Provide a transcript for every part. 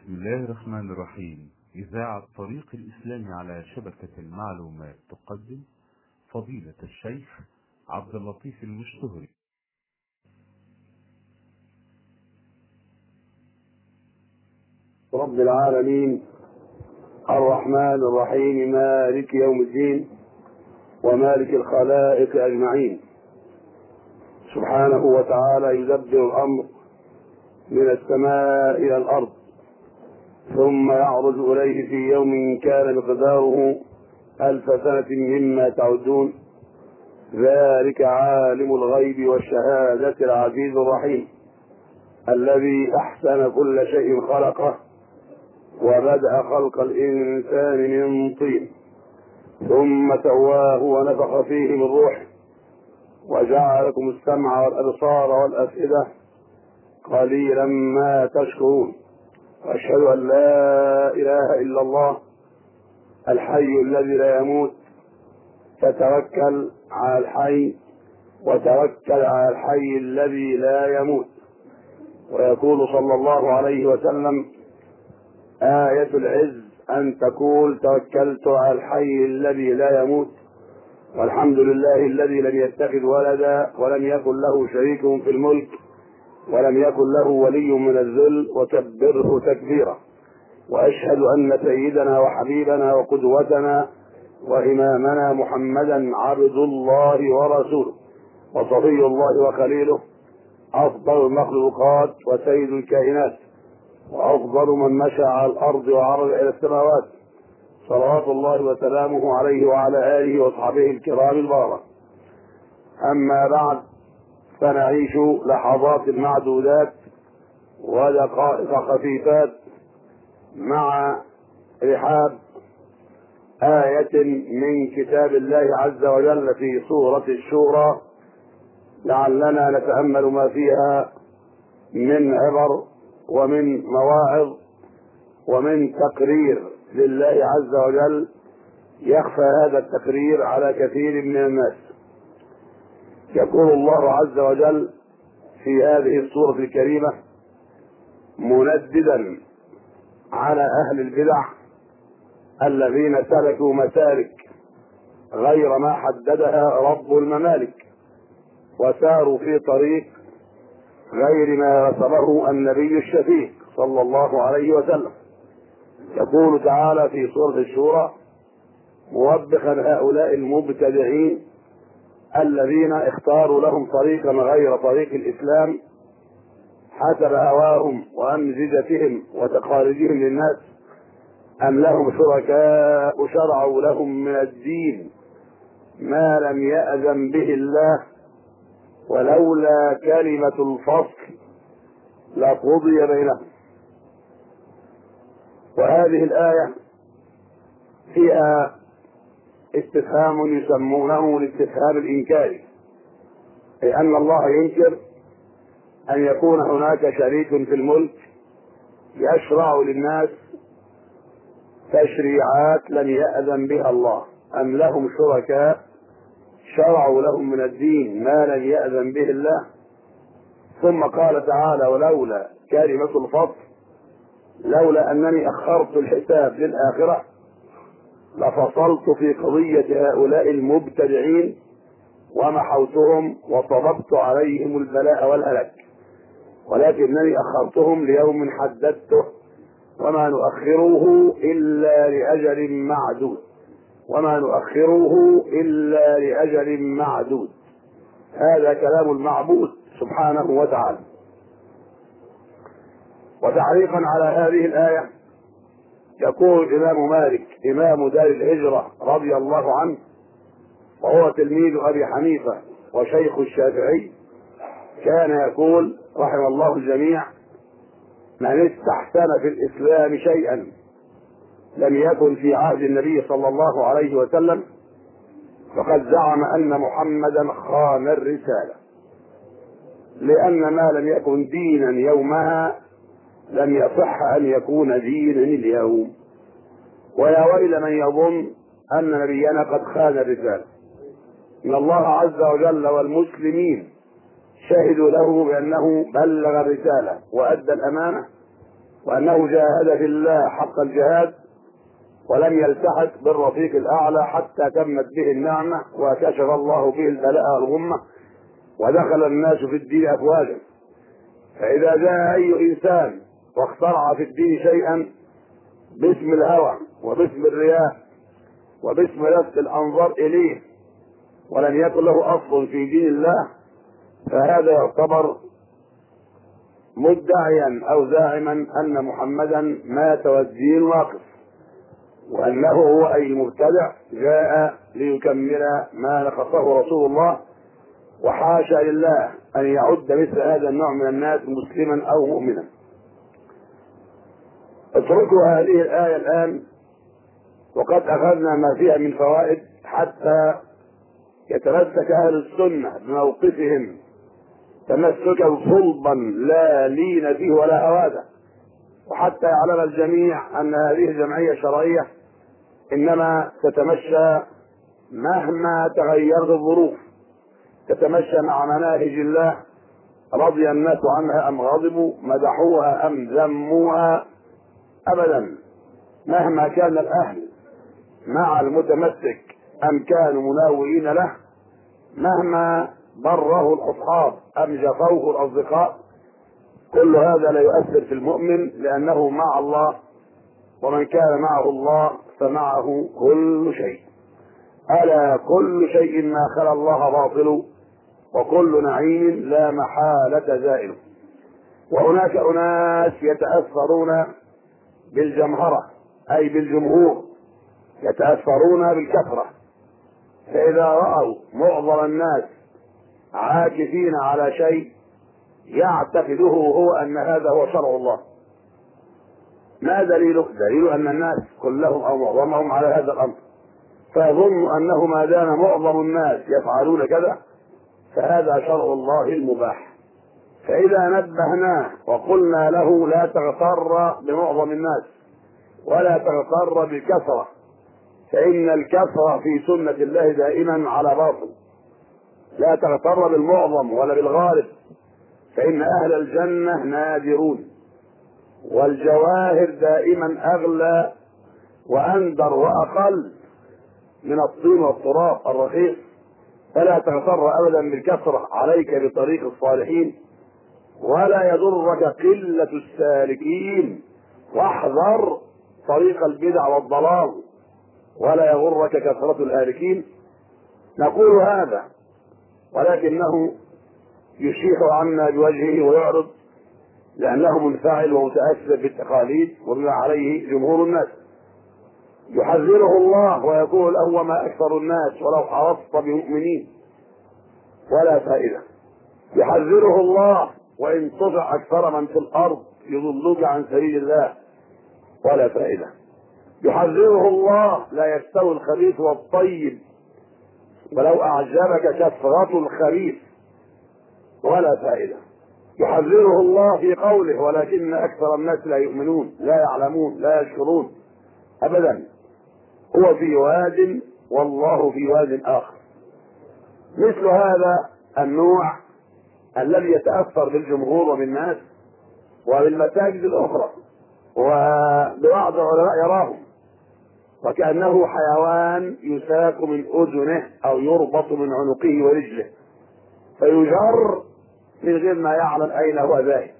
بسم الله الرحمن الرحيم إذاعة طريق الإسلام على شبكة المعلومات تقدم فضيلة الشيخ عبد اللطيف المشتهري رب العالمين الرحمن الرحيم مالك يوم الدين ومالك الخلائق أجمعين سبحانه وتعالى يدبر الأمر من السماء إلى الأرض ثم يعرج إليه في يوم كان مقداره ألف سنة مما تعدون ذلك عالم الغيب والشهادة العزيز الرحيم الذي أحسن كل شيء خلقه وبدأ خلق الإنسان من طين ثم سواه ونفخ فيه من روحه وجعل لكم السمع والأبصار والأفئدة قليلا ما تشكرون وأشهد أن لا إله إلا الله الحي الذي لا يموت فتوكل على الحي وتوكل على الحي الذي لا يموت ويقول صلى الله عليه وسلم آية العز أن تقول توكلت على الحي الذي لا يموت والحمد لله الذي لم يتخذ ولدا ولم يكن له شريك في الملك ولم يكن له ولي من الذل وكبره تكبيرا واشهد ان سيدنا وحبيبنا وقدوتنا وامامنا محمدا عبد الله ورسوله وصفي الله وخليله افضل المخلوقات وسيد الكائنات وافضل من مشى على الارض وعرج الى السماوات صلوات الله وسلامه عليه وعلى اله واصحابه الكرام البرره اما بعد فنعيش لحظات معدودات ودقائق خفيفات مع رحاب آية من كتاب الله عز وجل في سورة الشورى لعلنا نتأمل ما فيها من عبر ومن مواعظ ومن تقرير لله عز وجل يخفى هذا التقرير على كثير من الناس يقول الله عز وجل في هذه السورة الكريمة منددا على أهل البدع الذين سلكوا مسالك غير ما حددها رب الممالك وساروا في طريق غير ما رسمه النبي الشفيق صلى الله عليه وسلم يقول تعالى في سورة الشورى موبخا هؤلاء المبتدعين الذين اختاروا لهم طريقا غير طريق الاسلام حسب هواهم وامزجتهم وتقاليدهم للناس ام لهم شركاء شرعوا لهم من الدين ما لم ياذن به الله ولولا كلمه الفصل لقضي بينهم وهذه الايه فيها استفهام يسمونه الاستفهام الإنكاري أي أن الله ينكر أن يكون هناك شريك في الملك يشرع للناس تشريعات لم يأذن بها الله أم لهم شركاء شرعوا لهم من الدين ما لم يأذن به الله ثم قال تعالى ولولا كلمة الفصل لولا أنني أخرت الحساب للآخرة لفصلت في قضية هؤلاء المبتدعين ومحوتهم وصببت عليهم البلاء والهلاك ولكنني أخرتهم ليوم حددته وما نؤخره إلا لأجل معدود وما نؤخره إلا لأجل معدود هذا كلام المعبود سبحانه وتعالى وتعليقا على هذه الآية يقول الإمام مالك إمام دار الهجرة رضي الله عنه وهو تلميذ أبي حنيفة وشيخ الشافعي كان يقول رحم الله الجميع من استحسن في الإسلام شيئا لم يكن في عهد النبي صلى الله عليه وسلم فقد زعم أن محمدا خان الرسالة لأن ما لم يكن دينا يومها لم يصح أن يكون دينا اليوم ويا ويل من يظن أن نبينا قد خان الرسالة إن الله عز وجل والمسلمين شهدوا له بأنه بلغ الرسالة وأدى الأمانة وأنه جاهد في الله حق الجهاد ولم يلتحق بالرفيق الأعلى حتى تمت به النعمة وكشف الله به البلاء والغمة ودخل الناس في الدين أفواجا فإذا جاء أي إنسان واخترع في الدين شيئا باسم الهوى وباسم الرياء وباسم لفت الأنظار إليه ولم يكن له أصل في دين الله فهذا يعتبر مدعيا أو زاعما أن محمدا مات والدين واقف وأنه هو أي المبتدع جاء ليكمل ما نقصه رسول الله وحاشا لله أن يعد مثل هذا النوع من الناس مسلما أو مؤمنا اتركوا هذه الآية الآن وقد أخذنا ما فيها من فوائد حتى يتمسك أهل السنة بموقفهم تمسكا صلبا لا لين فيه ولا هواده وحتى يعلم الجميع أن هذه الجمعية الشرعية إنما تتمشى مهما تغيرت الظروف تتمشى مع مناهج الله رضي الناس عنها أم غضبوا مدحوها أم ذموها أبدا مهما كان الأهل مع المتمسك أم كانوا مناوئين له مهما بره الأصحاب أم جفوه الأصدقاء كل هذا لا يؤثر في المؤمن لأنه مع الله ومن كان معه الله فمعه كل شيء ألا كل شيء ما خلا الله باطل وكل نعيم لا محالة زائل وهناك أناس يتأثرون بالجمهرة أي بالجمهور يتأثرون بالكثرة فإذا رأوا معظم الناس عاكفين على شيء يعتقده هو أن هذا هو شرع الله ما دليله؟ دليل أن الناس كلهم أو معظمهم على هذا الأمر فيظن أنه ما دام معظم الناس يفعلون كذا فهذا شرع الله المباح فإذا نبهناه وقلنا له لا تغتر بمعظم الناس ولا تغتر بالكثرة فإن الكثرة في سنة الله دائما على باطل لا تغتر بالمعظم ولا بالغالب فإن أهل الجنة نادرون والجواهر دائما أغلى وأندر وأقل من الطين والتراب الرخيص فلا تغتر أبدا بالكثرة عليك بطريق الصالحين ولا يضرك قلة السالكين واحذر طريق البدع والضلال ولا يغرك كثرة الهالكين نقول هذا ولكنه يشيح عنا بوجهه ويعرض لأنه منفعل ومتأثر بالتقاليد وبما عليه جمهور الناس يحذره الله ويقول له وما أكثر الناس ولو حرصت بمؤمنين ولا فائدة يحذره الله وإن تطع أكثر من في الأرض يضلوك عن سبيل الله ولا فائدة يحذره الله لا يستوي الخبيث والطيب ولو أعجبك كثرة الخبيث ولا فائدة يحذره الله في قوله ولكن أكثر الناس لا يؤمنون لا يعلمون لا يشكرون أبدا هو في واد والله في واد آخر مثل هذا النوع الذي يتأثر بالجمهور وبالناس وبالمساجد الأخرى وبعض العلماء يراهم وكأنه حيوان يساق من أذنه أو يربط من عنقه ورجله فيجر من غير ما يعلم أين هو ذاهب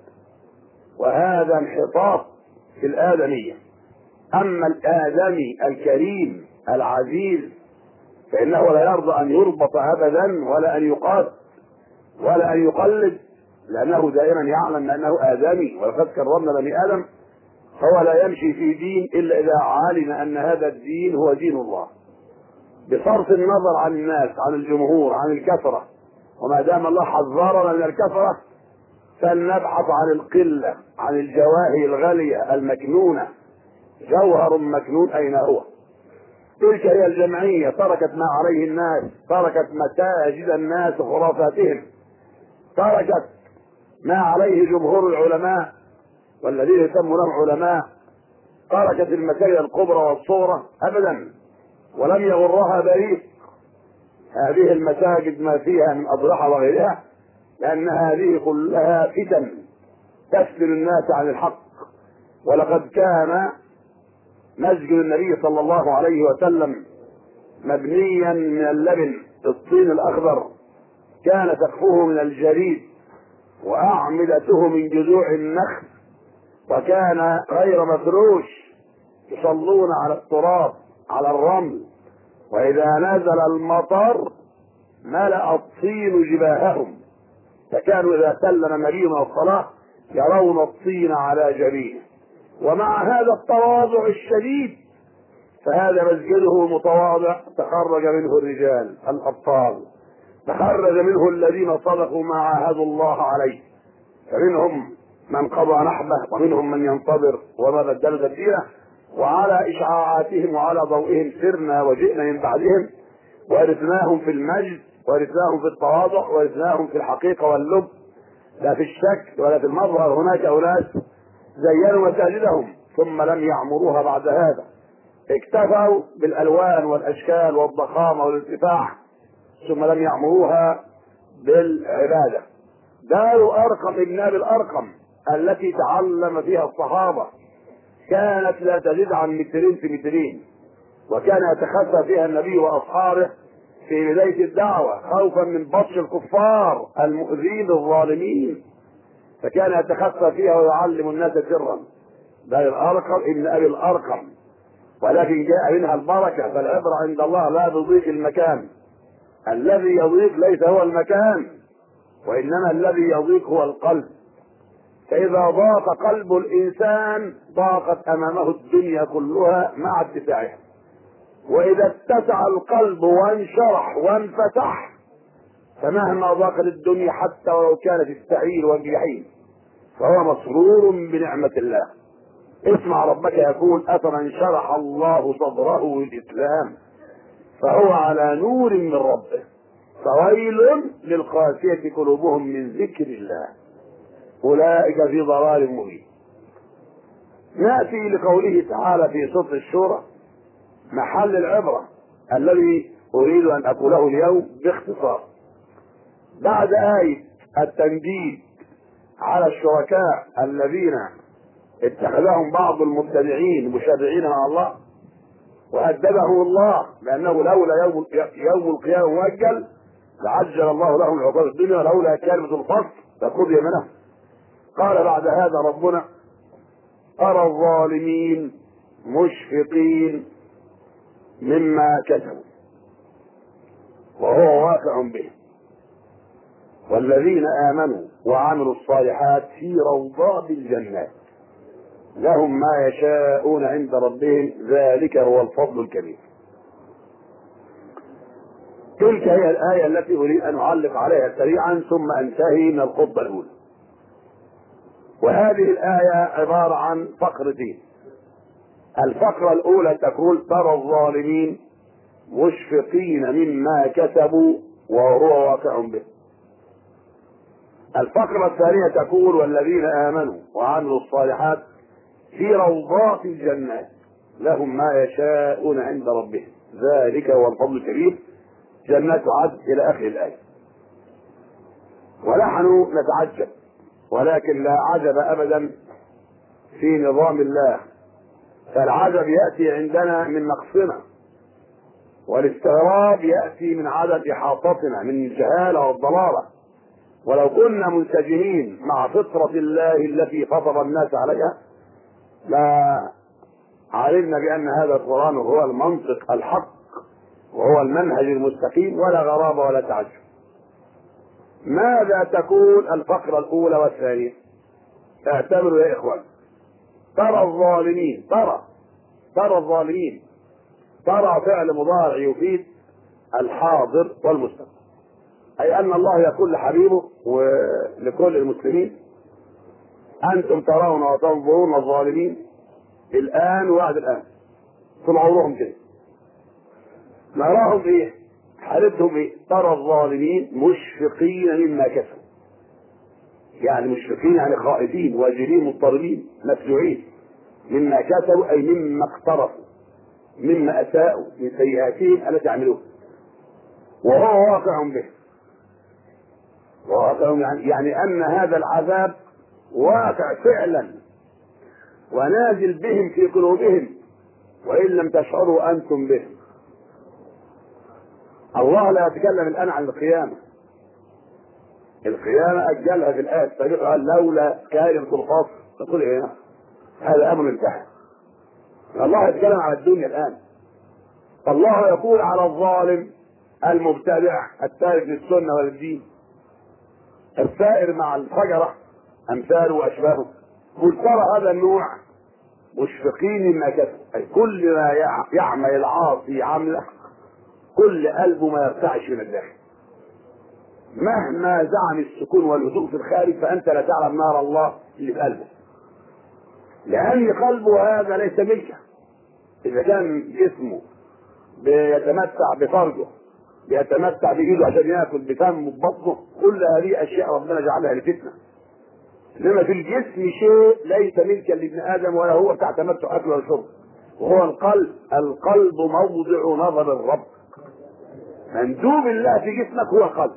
وهذا انحطاط في الآدمية أما الآدمي الكريم العزيز فإنه لا يرضى أن يربط أبدا ولا أن يقاد ولا أن يقلد لأنه دائما يعلم أنه آدمي ولقد كرمنا بني آدم فهو لا يمشي في دين إلا إذا علم أن هذا الدين هو دين الله بصرف النظر عن الناس عن الجمهور عن الكثرة وما دام الله حذرنا من الكثرة فلنبحث عن القلة عن الجواهر الغالية المكنونة جوهر مكنون أين هو تلك هي الجمعية تركت ما عليه الناس تركت مساجد الناس وخرافاتهم تركت ما عليه جمهور العلماء والذين يسمونهم علماء تركت المساجد الكبرى والصغرى أبدا ولم يغرها بريق هذه المساجد ما فيها من أضرحة وغيرها لأن هذه كلها فتن تسلل الناس عن الحق ولقد كان مسجد النبي صلى الله عليه وسلم مبنيا من اللبن الطين الاخضر كان سقفه من الجليد واعمدته من جذوع النخل وكان غير مفروش يصلون على التراب على الرمل واذا نزل المطر ملأ الطين جباههم فكانوا اذا سلم النبي من الصلاه يرون الطين على جبينه ومع هذا التواضع الشديد فهذا مسجده متواضع تخرج منه الرجال الابطال تخرج منه الذين صدقوا ما عاهدوا الله عليه فمنهم من قضى نحبه ومنهم من ينتظر وما بدل تبديله وعلى اشعاعاتهم وعلى ضوئهم سرنا وجئنا من بعدهم وارثناهم في المجد وارثناهم في التواضع وارثناهم في الحقيقه واللب لا في الشك ولا في المظهر هناك اناس زينوا مساجدهم ثم لم يعمروها بعد هذا اكتفوا بالالوان والاشكال والضخامه والارتفاع ثم لم يعمروها بالعباده دار ارقم ابن ابي الارقم التي تعلم فيها الصحابه كانت لا تزيد عن مترين في مترين وكان يتخفى فيها النبي واصحابه في بدايه الدعوه خوفا من بطش الكفار المؤذين الظالمين فكان يتخفى فيها ويعلم الناس سرا بل الارقم ابن ابي الارقم ولكن جاء منها البركه فالعبره عند الله لا بضيق المكان الذي يضيق ليس هو المكان وانما الذي يضيق هو القلب فاذا ضاق قلب الانسان ضاقت امامه الدنيا كلها مع اتساعها واذا اتسع القلب وانشرح وانفتح فمهما ضاقت الدنيا حتى ولو كانت السعير والجحيم فهو مسرور بنعمة الله اسمع ربك يقول أفمن شرح الله صدره للإسلام فهو على نور من ربه فويل للقاسية قلوبهم من ذكر الله أولئك في ضلال مبين نأتي لقوله تعالى في سورة الشورى محل العبرة الذي أريد أن أقوله اليوم باختصار بعد آية التنديد على الشركاء الذين اتخذهم بعض المبتدعين مشرعين مع الله وهدده الله لأنه لولا يوم يوم القيامة مؤجل لعجل الله لهم العقوبة الدنيا لولا كلمة الفصل لقضي منه قال بعد هذا ربنا أرى الظالمين مشفقين مما كسبوا وهو واقع به والذين آمنوا وعملوا الصالحات في روضات الجنات لهم ما يشاءون عند ربهم ذلك هو الفضل الكبير تلك هي الآية التي أريد أن أعلق عليها سريعا ثم أنتهي من الخطبة الأولى وهذه الآية عبارة عن فقرتين الفقرة الأولى تقول ترى الظالمين مشفقين مما كسبوا وهو واقع به الفقرة الثانية تقول والذين آمنوا وعملوا الصالحات في روضات الجنات لهم ما يشاءون عند ربهم ذلك هو الفضل الكبير جنات عدن إلى آخر الآية ونحن نتعجب ولكن لا عجب أبدا في نظام الله فالعجب يأتي عندنا من نقصنا والاستغراب يأتي من عدم إحاطتنا من الجهالة والضلالة ولو كنا منسجمين مع فطرة الله التي فطر الناس عليها لا علمنا بأن هذا القرآن هو المنطق الحق وهو المنهج المستقيم ولا غرابة ولا تعجب ماذا تقول الفقرة الأولى والثانية اعتبروا يا إخوان ترى الظالمين ترى ترى الظالمين ترى فعل مضارع يفيد الحاضر والمستقبل أي أن الله يقول لحبيبه ولكل المسلمين أنتم ترون وتنظرون الظالمين الآن وبعد الآن طول عمرهم كده نراهم إيه؟ حالتهم إيه؟ ترى الظالمين مشفقين مما كسبوا يعني مشفقين يعني خائفين واجلين مضطربين مفزوعين مما كسبوا أي مما اقترفوا مما أساءوا من سيئاتهم التي عملوها وهو واقع به واقع يعني, يعني أن هذا العذاب واقع فعلا ونازل بهم في قلوبهم وإن لم تشعروا أنتم به الله لا يتكلم الآن عن القيامة القيامة أجلها في الآية السابقة قال لولا كلمة الخاص تقول إيه هذا أمر انتهى الله يتكلم عن الدنيا الآن الله يقول على الظالم المبتدع التارك للسنة والدين السائر مع الفجرة أمثاله وأشباهه قل ترى هذا النوع مشفقين مما كسب أي كل ما يعمل العاصي عمله كل قلبه ما يرتعش من الداخل مهما زعم السكون والهدوء في الخارج فأنت لا تعلم نار الله اللي في قلبه لأن قلبه هذا ليس ملكه إذا كان جسمه بيتمتع بفرجه بيتمتع بإيده عشان ياكل بفمه ببطنه كل هذه أشياء ربنا جعلها لفتنة انما في الجسم شيء ليس ملكا لابن ادم ولا هو بتاع تمتع اكل ولا شرب وهو القلب القلب موضع نظر الرب مندوب الله في جسمك هو القلب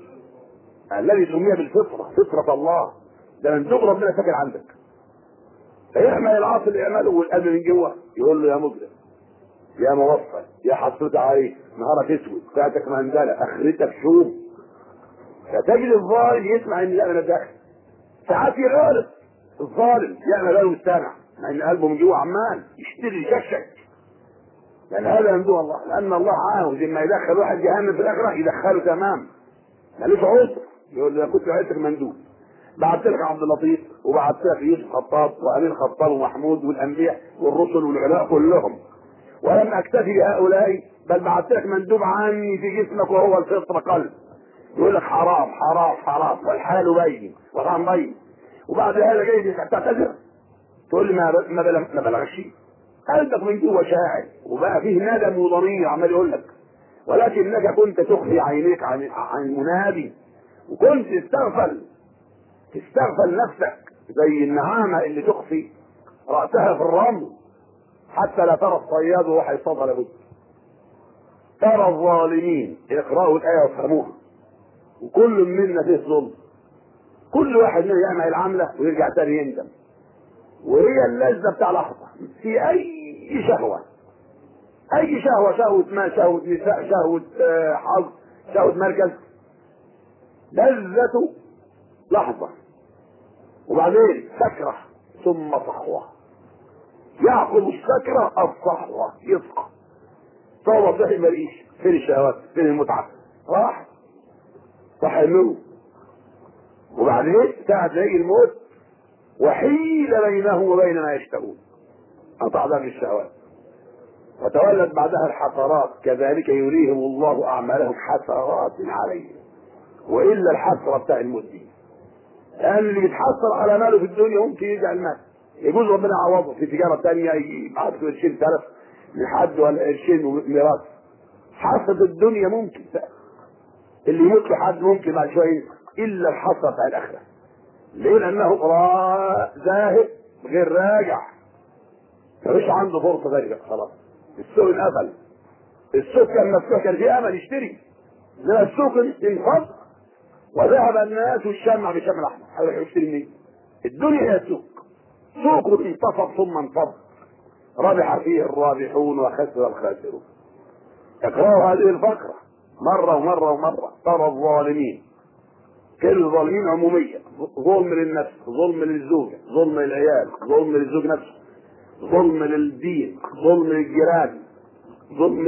الذي سمي بالفطرة فطرة الله ده مندوب ربنا ساكن عندك فيعمل العاصي يعمله والقلب من جوه يقول له يا مجرم يا موفى يا حصلت عليك نهارك اسود ساعتك مهندله اخرتك شوم فتجد الظالم يسمع ان لا من الداخل ساعات يغالب الظالم يعمل له مستمع مع ان قلبه من جوه عمال يشتري يشكشك لان هذا ممدوح الله لان الله عاوز اما يدخل واحد جهنم في الاخره يدخله تمام مالوش عذر يقول له كنت عايزك مندوب بعت لك عبد اللطيف وبعت لك يوسف خطاب وامين خطاب ومحمود والانبياء والرسل والعلماء كلهم ولم اكتفي بهؤلاء بل بعت لك مندوب عني في جسمك وهو الفطره قلب يقول لك حرام حرام حرام والحلال بين والحرام بين وبعد هذا جاي تعتذر تقول لي ما ما بلغ ما بلغش قلبك من جوه شاعر وبقى فيه ندم وضمير عمال يقول لك ولكنك كنت تخفي عينيك عن عن المنادي وكنت تستغفل تستغفل نفسك زي النعامة اللي تخفي رأسها في الرمل حتى لا ترى الصياد وهو هيصطاد لابد ترى الظالمين اقرأوا الآية وافهموها وكل منا فيه ظلم كل واحد منا يعمل العملة ويرجع تاني يندم وهي اللذة بتاع لحظة في أي شهوة أي شهوة شهوة ما شهوة نساء شهوة حظ شهوة مركز لذة لحظة وبعدين سكرة ثم صحوة يعقب السكرة الصحوة يصحى صوت ضحي ماليش فين الشهوات فين المتعة راح فحلوه وبعدين ساعة يجي الموت وحيل بينه وبين ما يشتهون قطع ذلك الشهوات وتولد بعدها الحسرات كذلك يريهم الله اعمالهم حسرات عليهم والا الحسره بتاع الموت دي لان اللي بيتحسر على ماله في الدنيا ممكن يرجع المال يجوز ربنا يعوضه في تجاره ثانيه يجي بعد قرشين ثلاث لحد ولا قرشين ميراث حسرة الدنيا ممكن اللي يموت لحد ممكن بعد شويه الا الحسره بتاع الاخره ليه لانه ذاهب غير راجع مفيش عنده فرصه غير خلاص السوق انقفل السوق كان مفتوح كان فيه امل يشتري انما السوق انفض وذهب الناس والشمع بشمع الاحمر هيروح يشتري منين؟ الدنيا هي السوق سوق انتصف ثم انفض ربح فيه الرابحون وخسر الخاسرون اقرأوا هذه الفقرة مرة ومرة ومرة ترى الظالمين كل الظالمين عمومية ظلم للنفس ظلم للزوجة ظلم للعيال ظلم للزوج نفسه ظلم للدين ظلم للجيران ظلم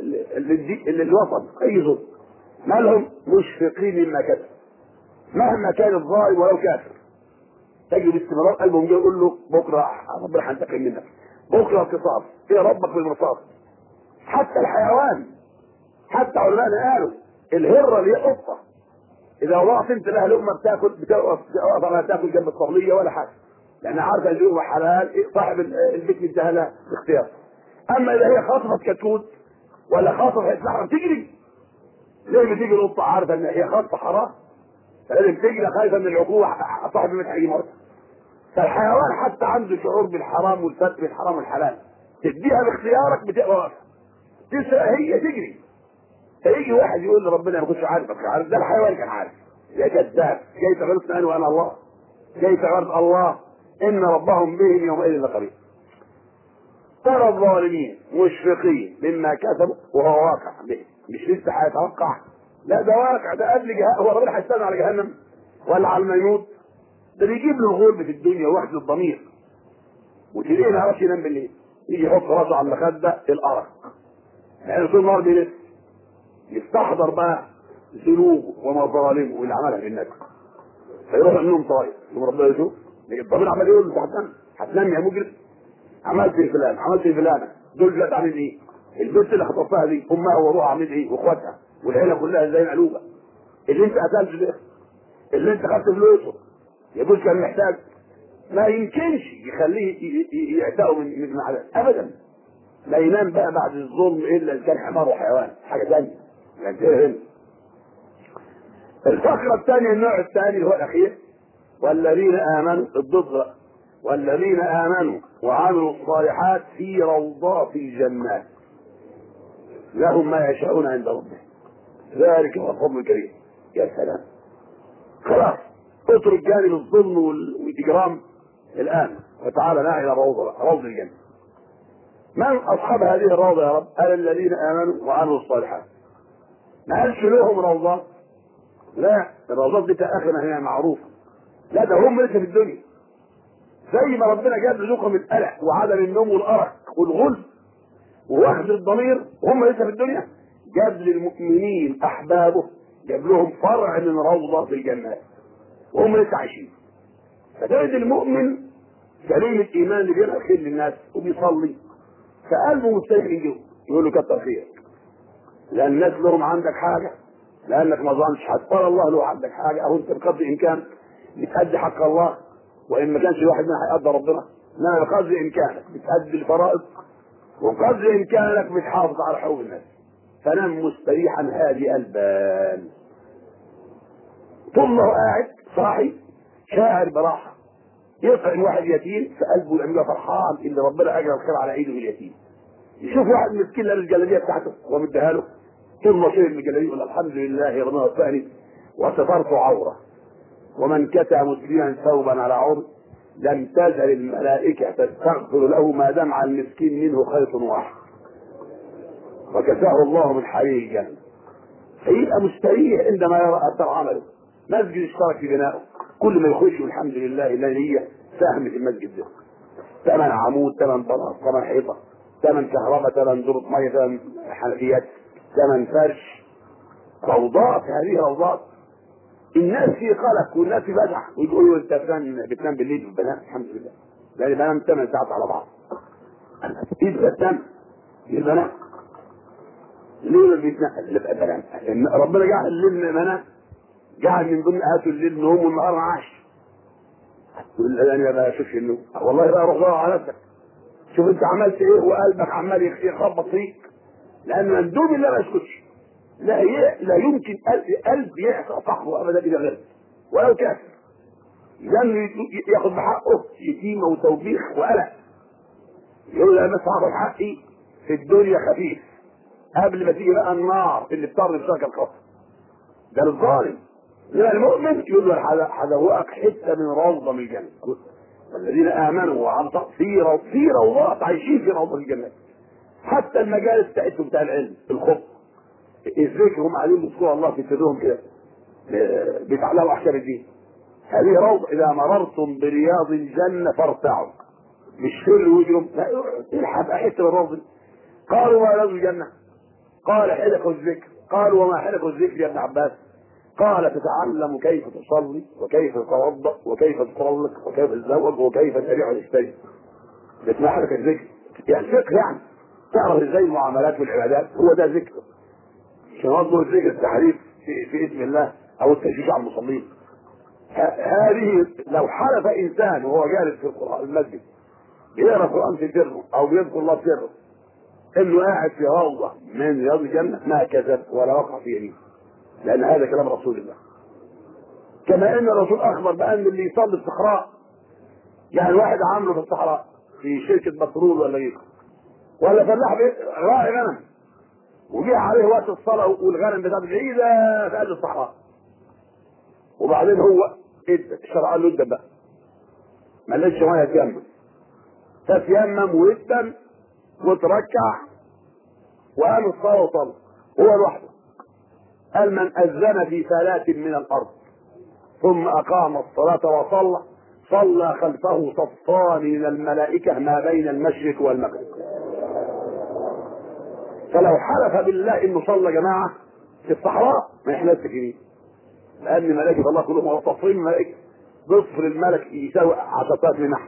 للوطن اي ظلم ما لهم مشفقين مما كتب مهما كان الظالم ولو كافر تجد باستمرار قلبهم جاي يقول له بكره ربنا هينتقم منك بكره قصاص ايه ربك بالرصاص حتى الحيوان حتى علماء قالوا الهره اللي هي قطه اذا وضعت انت لها لقمه بتاكل بتقف على تاكل جنب الطبليه ولا حاجه لانها عارفه ان اللقمه حلال صاحب البيت مديها لها باختيار اما اذا هي خاطفت كتكوت ولا خاطفت لحمه تجري ليه بتيجي القطه عارفه ان هي خاطفه حرام فلازم تجري خايفه من العقوبه صاحب المتعه يموت فالحيوان حتى عنده شعور بالحرام والفرق بين الحرام والحلال تديها باختيارك بتبقى واقفه تسرق هي تجري فيجي واحد يقول لربنا ما كنتش عارفك عارف ده الحيوان كان عارف يا كذاب جاي تعرف انا وانا الله جاي تعرف الله ان ربهم بهم يومئذ لقريب ترى الظالمين مشفقين مما كسبوا وهو واقع به مش لسه هيتوقع لا ده واقع ده قبل جهنم هو ربنا هيستنى على جهنم ولا على الميموت ده بيجيب له الغرب في الدنيا وحده الضمير وتلاقيه ما يعرفش ينام بالليل يجي يحط راسه على المخده الارق يعني طول النهار بيلف يستحضر بقى ذنوبه ومظالمه واللي عملها في الناس فيروح النوم طاير يقوم ربنا يشوف الضمير عمال يقول له هتنام هتنام يا مجرم عملت في فلان عملت في فلانه دول ولاد عاملين ايه؟ البنت اللي خطفتها دي امها وابوها عاملين ايه؟ واخواتها والعيله كلها زي مقلوبه اللي انت قتلته ده اللي انت خدت فلوسه يقول كان محتاج ما يمكنش يخليه ي- ي- يعتقه من من العذاب ابدا لا ينام بقى بعد الظلم الا اذا كان حمار وحيوان حاجه ثانيه يعني هنا الفقره الثانيه النوع الثاني اللي هو الاخير والذين امنوا الضد بقى. والذين امنوا وعملوا الصالحات في روضات الجنات لهم ما يشاءون عند ربهم ذلك هو الفضل الكريم يا سلام خلاص اترك جانب الظلم وال- والاجرام الان وتعالى معي الى روضه روض الجنه من اصحاب هذه الروضه يا رب؟ قال الذين امنوا وعملوا الصالحات ما قالش لهم روضات لا الروضات دي اخرنا هي معروفه لا ده هم لسه في الدنيا زي ما ربنا جاب رزقهم القلق وعدم النوم والارق والغل واخذ الضمير وهم لسه في الدنيا جاب للمؤمنين احبابه جاب لهم فرع من روضه في الجنات وهم لسه عايشين فتجد المؤمن سليم الايمان اللي بيعمل خير للناس وبيصلي فقلبه مستريح من جوه يقول له كتر خيرك لان الناس لهم عندك حاجه لانك ما ظنش حتى الله له عندك حاجه او انت بقدر امكان بتأدي حق الله وان ما كانش الواحد منها هيقدر ربنا انما بقدر امكانك بتأدي الفرائض وبقدر امكانك بتحافظ على حقوق الناس فنام مستريحا هادئ البال طول ما هو قاعد صاحي شاعر براحه يطعم واحد يتيم في قلبه يبقى فرحان ان ربنا اجرى الخير على ايده اليتيم يشوف واحد مسكين لابس الجلابيه بتاعته ومديها له طول ما شرب من الجلابيه يقول الحمد لله ربنا وفقني وسترت عوره ومن كتى مسلما ثوبا على عرض لم تزل الملائكة تستغفر له ما دام على المسكين منه خيط واحد وكساه الله من حرير الجنة فيبقى مستريح عندما يرى أثر عمله مسجد اشترك في بنائه كل ما يخش الحمد لله الذي هي سهم في المسجد ده ثمن عمود ثمن بلاط ثمن حيطة ثمن كهرباء ثمن دورة مية ثمن حنفيات ثمن فرش روضات هذه روضات الناس في قلق والناس في بدع ويقولوا انت بتنام بتنام بالليل بالبنات الحمد لله لان بنام ثمان ساعات على بعض ايه بتنام البنات ليه ما بيتنام اللي بقى بنام إن ربنا جعل الليل منام جعل من ضمن اهاته الليل نوم والنهار معاش تقول لي انا ما اشوفش النوم والله بقى روح دور على نفسك شوف انت عملت ايه وقلبك عمال يخبط فيك لان مندوب الله ما يسكتش لا ي... لا يمكن قلب, قلب يعصى صاحبه ابدا اذا غلط ولو كافر لانه ي- ياخذ بحقه شتيمه وتوبيخ وقلق يقول له انا صاحب حقي في الدنيا خفيف قبل ما تيجي بقى النار اللي بتطر بشكل الخاص ده الظالم انما المؤمن يقول له هدوقك حته من روضه من الجنه والذين امنوا وعملوا في رو... في روضات عايشين في روضه الجنه حتى المجالس بتاعتهم بتاع العلم الخط الذكر هم قاعدين بيذكروا الله في سرهم كده بيتعلموا احكام الدين هذه روضه اذا مررتم برياض الجنه فارتعوا مش سر وجرم لا الحق حته من الروضه قالوا ما رياض الجنه قال حلق الذكر قالوا وما حلق الذكر يا ابن عباس قال تتعلم كيف تصلي وكيف تتوضا وكيف تطلق وكيف تتزوج وكيف تبيع وتشتري ده اسمها حلقه الذكر يعني فقه يعني تعرف ازاي المعاملات والعبادات هو ده ذكر عشان برضه الذكر التحريف في, في اسم الله او التشويش على المصلين هذه لو حلف انسان وهو جالس في القران المسجد بيقرا القران في سره او بيذكر الله في سره انه قاعد في روضه من رياض الجنه ما كذب ولا وقع في يمين لان هذا كلام رسول الله كما ان الرسول اخبر بان اللي يصلي في الصحراء يعني واحد عامله في الصحراء في شركه بترول ولا غيره ولا فلاح راعي غنم وجه عليه وقت الصلاه والغنم بتاعته بعيده في قلب الصحراء وبعدين هو ادى الشرع قال له ادى بقى ما لقيتش ميه تيمم فتيمم ويتم وتركع وقام الصلاه وصلى هو لوحده قال من اذن في ثلاث من الارض ثم اقام الصلاه وصلى صلى خلفه صفان من الملائكه ما بين المشرق والمغرب فلو حلف بالله انه صلى جماعه في الصحراء ما يحلفش فيه لان ملائكه الله كلهم هو صفين ملائكه نصف الملك يساوي عشرات لنحن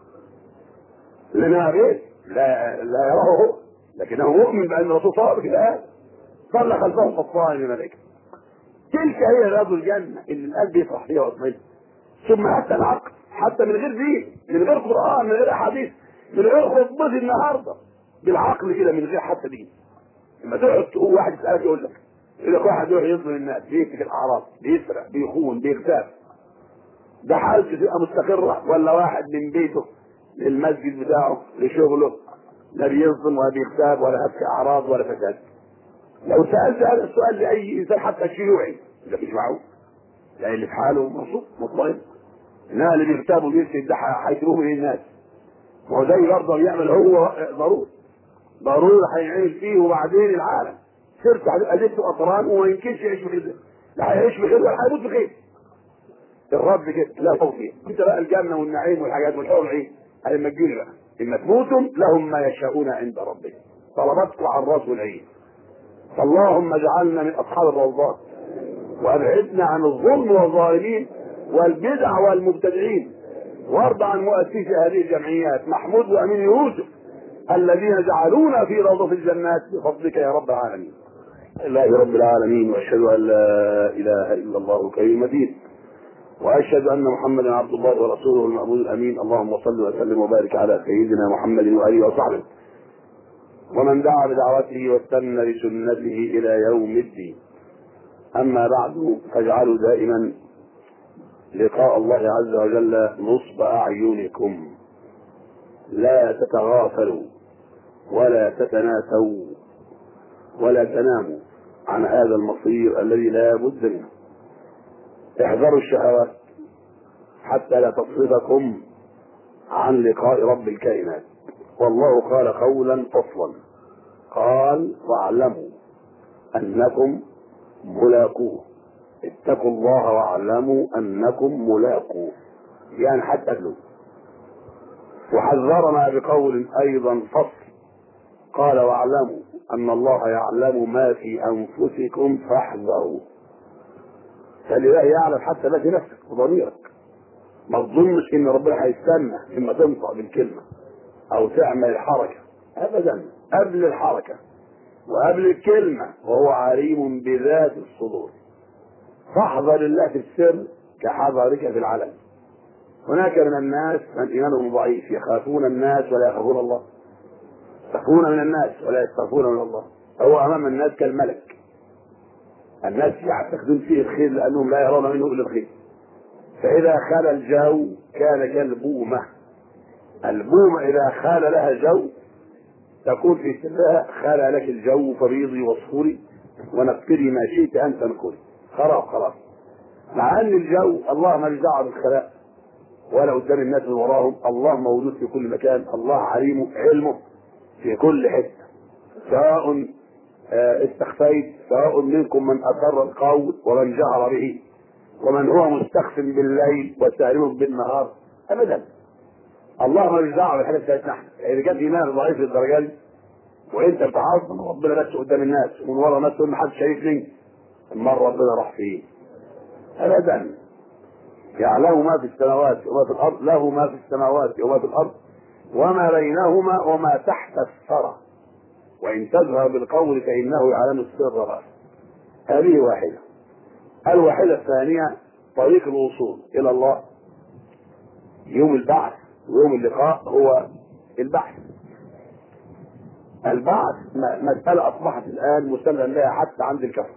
لنا غير لا لا يراه هو لكنه مؤمن بان الرسول صلى الله عليه وسلم صلى خلفه صفان من الملائكه تلك هي رياض الجنه اللي القلب يفرح فيها ويطمئن ثم حتى العقل حتى من غير دين من غير قران من غير احاديث من غير خطبتي النهارده بالعقل كده من غير حتى دين لما تقعد تقول واحد يسالك يقول لك يقول لك واحد يروح يظلم الناس بيمسك الاعراض بيسرق بيخون بيغتاب ده حالته تبقى مستقره ولا واحد من بيته للمسجد بتاعه لشغله لا بيظلم ولا بيغتاب ولا هتك اعراض ولا فساد لو سالت هذا السؤال لاي انسان حتى شيوعي ده مش معقول لا اللي في حاله مبسوط مطمئن انما اللي بيغتاب وبيفسد ده هيسيبوه من الناس ما هو زي برضه بيعمل هو ضروري ضروري هيعيش فيه وبعدين العالم صرت هتبقى جبت اطران وما يمكنش يعيش بخير لا هيعيش بخير ولا هيموت بخير الرب كده لا توفيق انت بقى الجنه والنعيم والحاجات والحور العين هذه مجيني بقى اما تموتم لهم ما يشاءون عند ربهم طلباتكم على الراس والعين فاللهم اجعلنا من اصحاب الروضات وابعدنا عن الظلم والظالمين والبدع والمبتدعين وارض عن مؤسسي هذه الجمعيات محمود وامين يوسف الذين جعلونا في روضة الجنات بفضلك يا رب العالمين الله رب العالمين واشهد ان لا اله الا الله الكريم المدين واشهد ان محمدا عبد الله ورسوله المأمون الامين اللهم صل وسلم وبارك على سيدنا محمد واله وصحبه ومن دعا بدعوته واستنى بسنته الى يوم الدين اما بعد فاجعلوا دائما لقاء الله عز وجل نصب اعينكم لا تتغافلوا ولا تتناسوا ولا تناموا عن هذا المصير الذي لا بد منه احذروا الشهوات حتى لا تصرفكم عن لقاء رب الكائنات والله قال قولا فصلا قال واعلموا انكم ملاقوه اتقوا الله واعلموا انكم ملاقوه يعني حتى له وحذرنا بقول ايضا فصل قال واعلموا ان الله يعلم ما في انفسكم فاحذروا فلله يعلم حتى ما في نفسك وضميرك ما تظنش ان ربنا هيستنى اما تنطق بالكلمه او تعمل الحركه ابدا قبل الحركه وقبل الكلمه وهو عليم بذات الصدور فاحذر الله في السر كحذرك في العلن هناك من الناس من ايمانهم ضعيف يخافون الناس ولا يخافون الله يخافون من الناس ولا يستخفون من الله هو امام الناس كالملك الناس يعتقدون فيه الخير لانهم لا يرون منه الا الخير فاذا خال الجو كان كالبومه البومه اذا خال لها جو تقول في سرها خال لك الجو فبيضي واصفري ونقتري ما شئت ان تنقلي خلاص خلاص مع ان الجو الله ما دعوه بالخلاء ولا قدام الناس من وراهم الله موجود في كل مكان الله عليمه علمه في كل حته سواء استخفيت سواء منكم من اسر القول ومن جهر به ومن هو مستخف بالليل وسالم بالنهار ابدا الله ما دعوه بالحاجات بتاعتنا احنا اذا كان ايمانك ضعيف للدرجه دي وانت بتعظم ربنا بس قدام الناس ومن ورا الناس تقول ما حدش شايفني المره ربنا راح فيه ابدا يعلم ما في السماوات وما في الارض له ما في السماوات وما في الارض وما بينهما وما تحت الثرى وان تجهر بالقول فانه يعلم السر والأخفى هذه واحده الواحده الثانيه طريق الوصول الى الله يوم البعث ويوم اللقاء هو البحث البعث مسألة أصبحت الآن مسلم لها حتى عند الكفر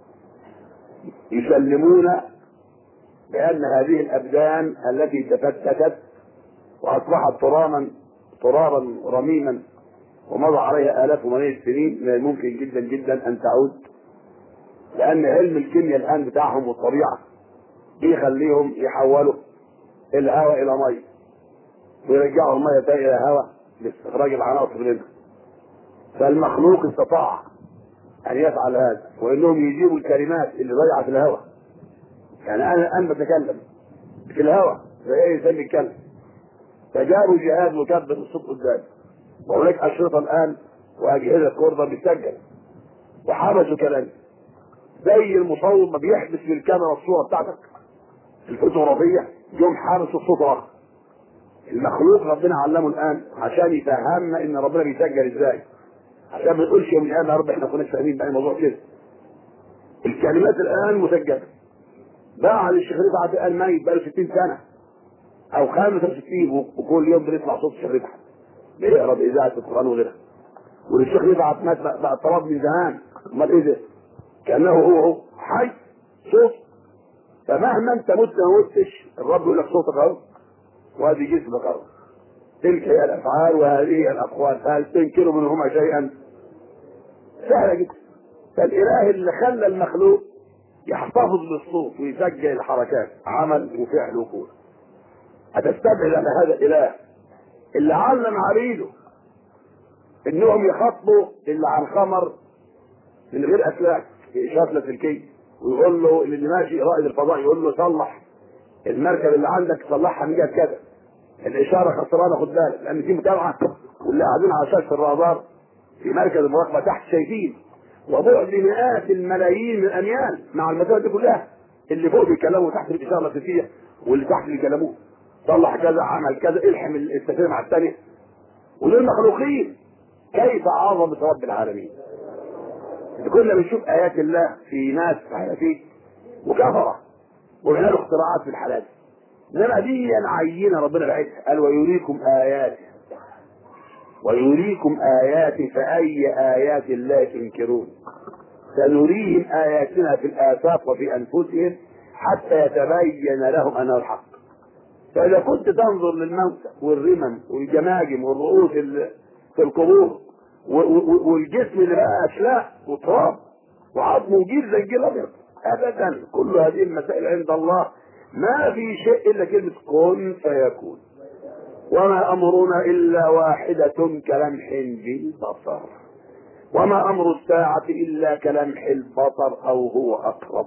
يسلمون بأن هذه الأبدان التي تفتتت وأصبحت ترابا ترابا رميما ومضى عليها آلاف وملايين السنين من الممكن جدا جدا أن تعود لأن علم الكيمياء الآن بتاعهم والطبيعة بيخليهم يحولوا الهواء إلى مية ويرجعوا الميه تاني الى هواء لاستخراج العناصر منها فالمخلوق استطاع ان يفعل هذا وانهم يجيبوا الكلمات اللي ضيعت في الهواء يعني انا الان بتكلم في الهواء زي اي انسان بيتكلم فجابوا جهاز مكبر الصوت قدامي وهناك اشرطه الان واجهزه كورده بتسجل وحبسوا كلامي زي المصور ما بيحبس في الكاميرا الصوره بتاعتك الفوتوغرافيه يوم حابس الصوت اخر المخلوق ربنا علمه الان عشان يفهمنا ان ربنا بيسجل ازاي عشان ما نقولش يوم من الايام يا رب احنا كناش فاهمين بقى الموضوع كده الكلمات الان مسجله بعد الشيخ رفعت قال ميت بقى له 60 سنه او 65 وكل يوم بنسمع صوت الشيخ رفعت بيقرا باذاعه القران وغيرها والشيخ رفعت مات بقى طلب من زمان امال ايه ده؟ كانه هو هو حي صوت فمهما انت مت ما متش الرب يقول لك صوتك اهو وادي جسمك اهو تلك هي الافعال وهذه هي الاقوال هل تنكر منهما شيئا؟ سهله جدا فالاله اللي خلى المخلوق يحتفظ بالصوت ويسجل الحركات عمل وفعل وقول هتستبعد على هذا الاله اللي علم عبيده انهم يخاطبوا اللي على الخمر من غير اسلاك اشاره لاسلكيه ويقول له اللي ماشي رائد الفضاء يقول له صلح المركب اللي عندك صلحها من جهه كذا الاشاره خسرانه خد بالك لان في متابعه واللي قاعدين على شاشه الرادار في مركز المراقبه تحت شايفين وبعد مئات الملايين من الاميال مع المسافه دي كلها اللي فوق بيكلموا تحت الاشاره اللاسلكيه واللي تحت بيكلموه صلح كذا عمل كذا الحم السفينه مع الثانيه ودول مخلوقين كيف عظمه رب العالمين كنا بنشوف ايات الله في ناس فيه وكفره وعملوا اختراعات في الحلال انما دي عينه ربنا بعتها قال ويريكم اياته ويريكم آياته فأي آيات الله تنكرون سنريهم آياتنا في الآفاق وفي أنفسهم حتى يتبين لهم أنه الحق فإذا كنت تنظر للموتى والرمم والجماجم والرؤوس في القبور والجسم اللي بقى أشلاء وتراب وعظم وجيل زي الجيل الأبيض أبدا كل هذه المسائل عند الله ما في شيء إلا كلمة كن فيكون وما أمرنا إلا واحدة كلمح بالبصر وما أمر الساعة إلا كلمح البصر أو هو أقرب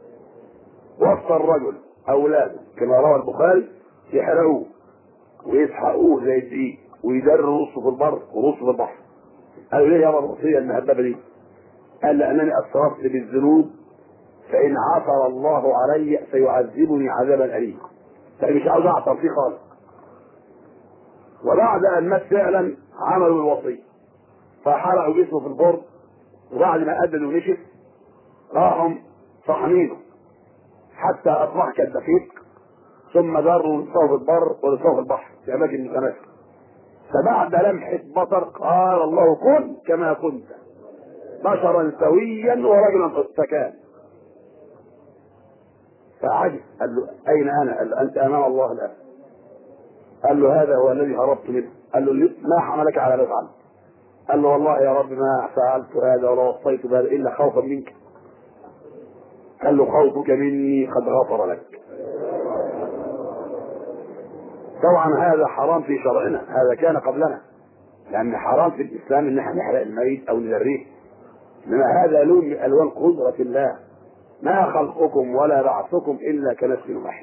وصى الرجل أولاده كما روى البخاري يحرقوه ويسحقوه زي الدقيق ويدروا رصه في البر ورصه في البحر قالوا ليه يا الوصية المهببة دي؟ قال لأنني أسرفت بالذنوب فإن عثر الله علي سيعذبني عذابا أليما فأنا مش عاوز أعثر فيه خالص وبعد ان مات فعلا عملوا الوصيه فحرقوا جسمه في الفرن وبعد ما قدد ونشف راحوا صحنينه حتى اصبح كالدقيق ثم ذروا نصفه في البر ونصفه في البحر في اماكن متماثله فبعد لمحه بصر قال الله كن كما كنت بشرا سويا ورجلا فكان فعجب قال له اين انا؟ قال له انت امام الله الان قال له هذا هو الذي هربت منه قال له ما حملك على ما فعلت قال له والله يا رب ما فعلت هذا ولا وصيت بهذا الا خوفا منك قال له خوفك مني قد غفر لك طبعا هذا حرام في شرعنا هذا كان قبلنا لان حرام في الاسلام ان احنا نحرق الميت او نذريه انما هذا لون من الوان قدره الله ما خلقكم ولا بعثكم الا كنفس واحد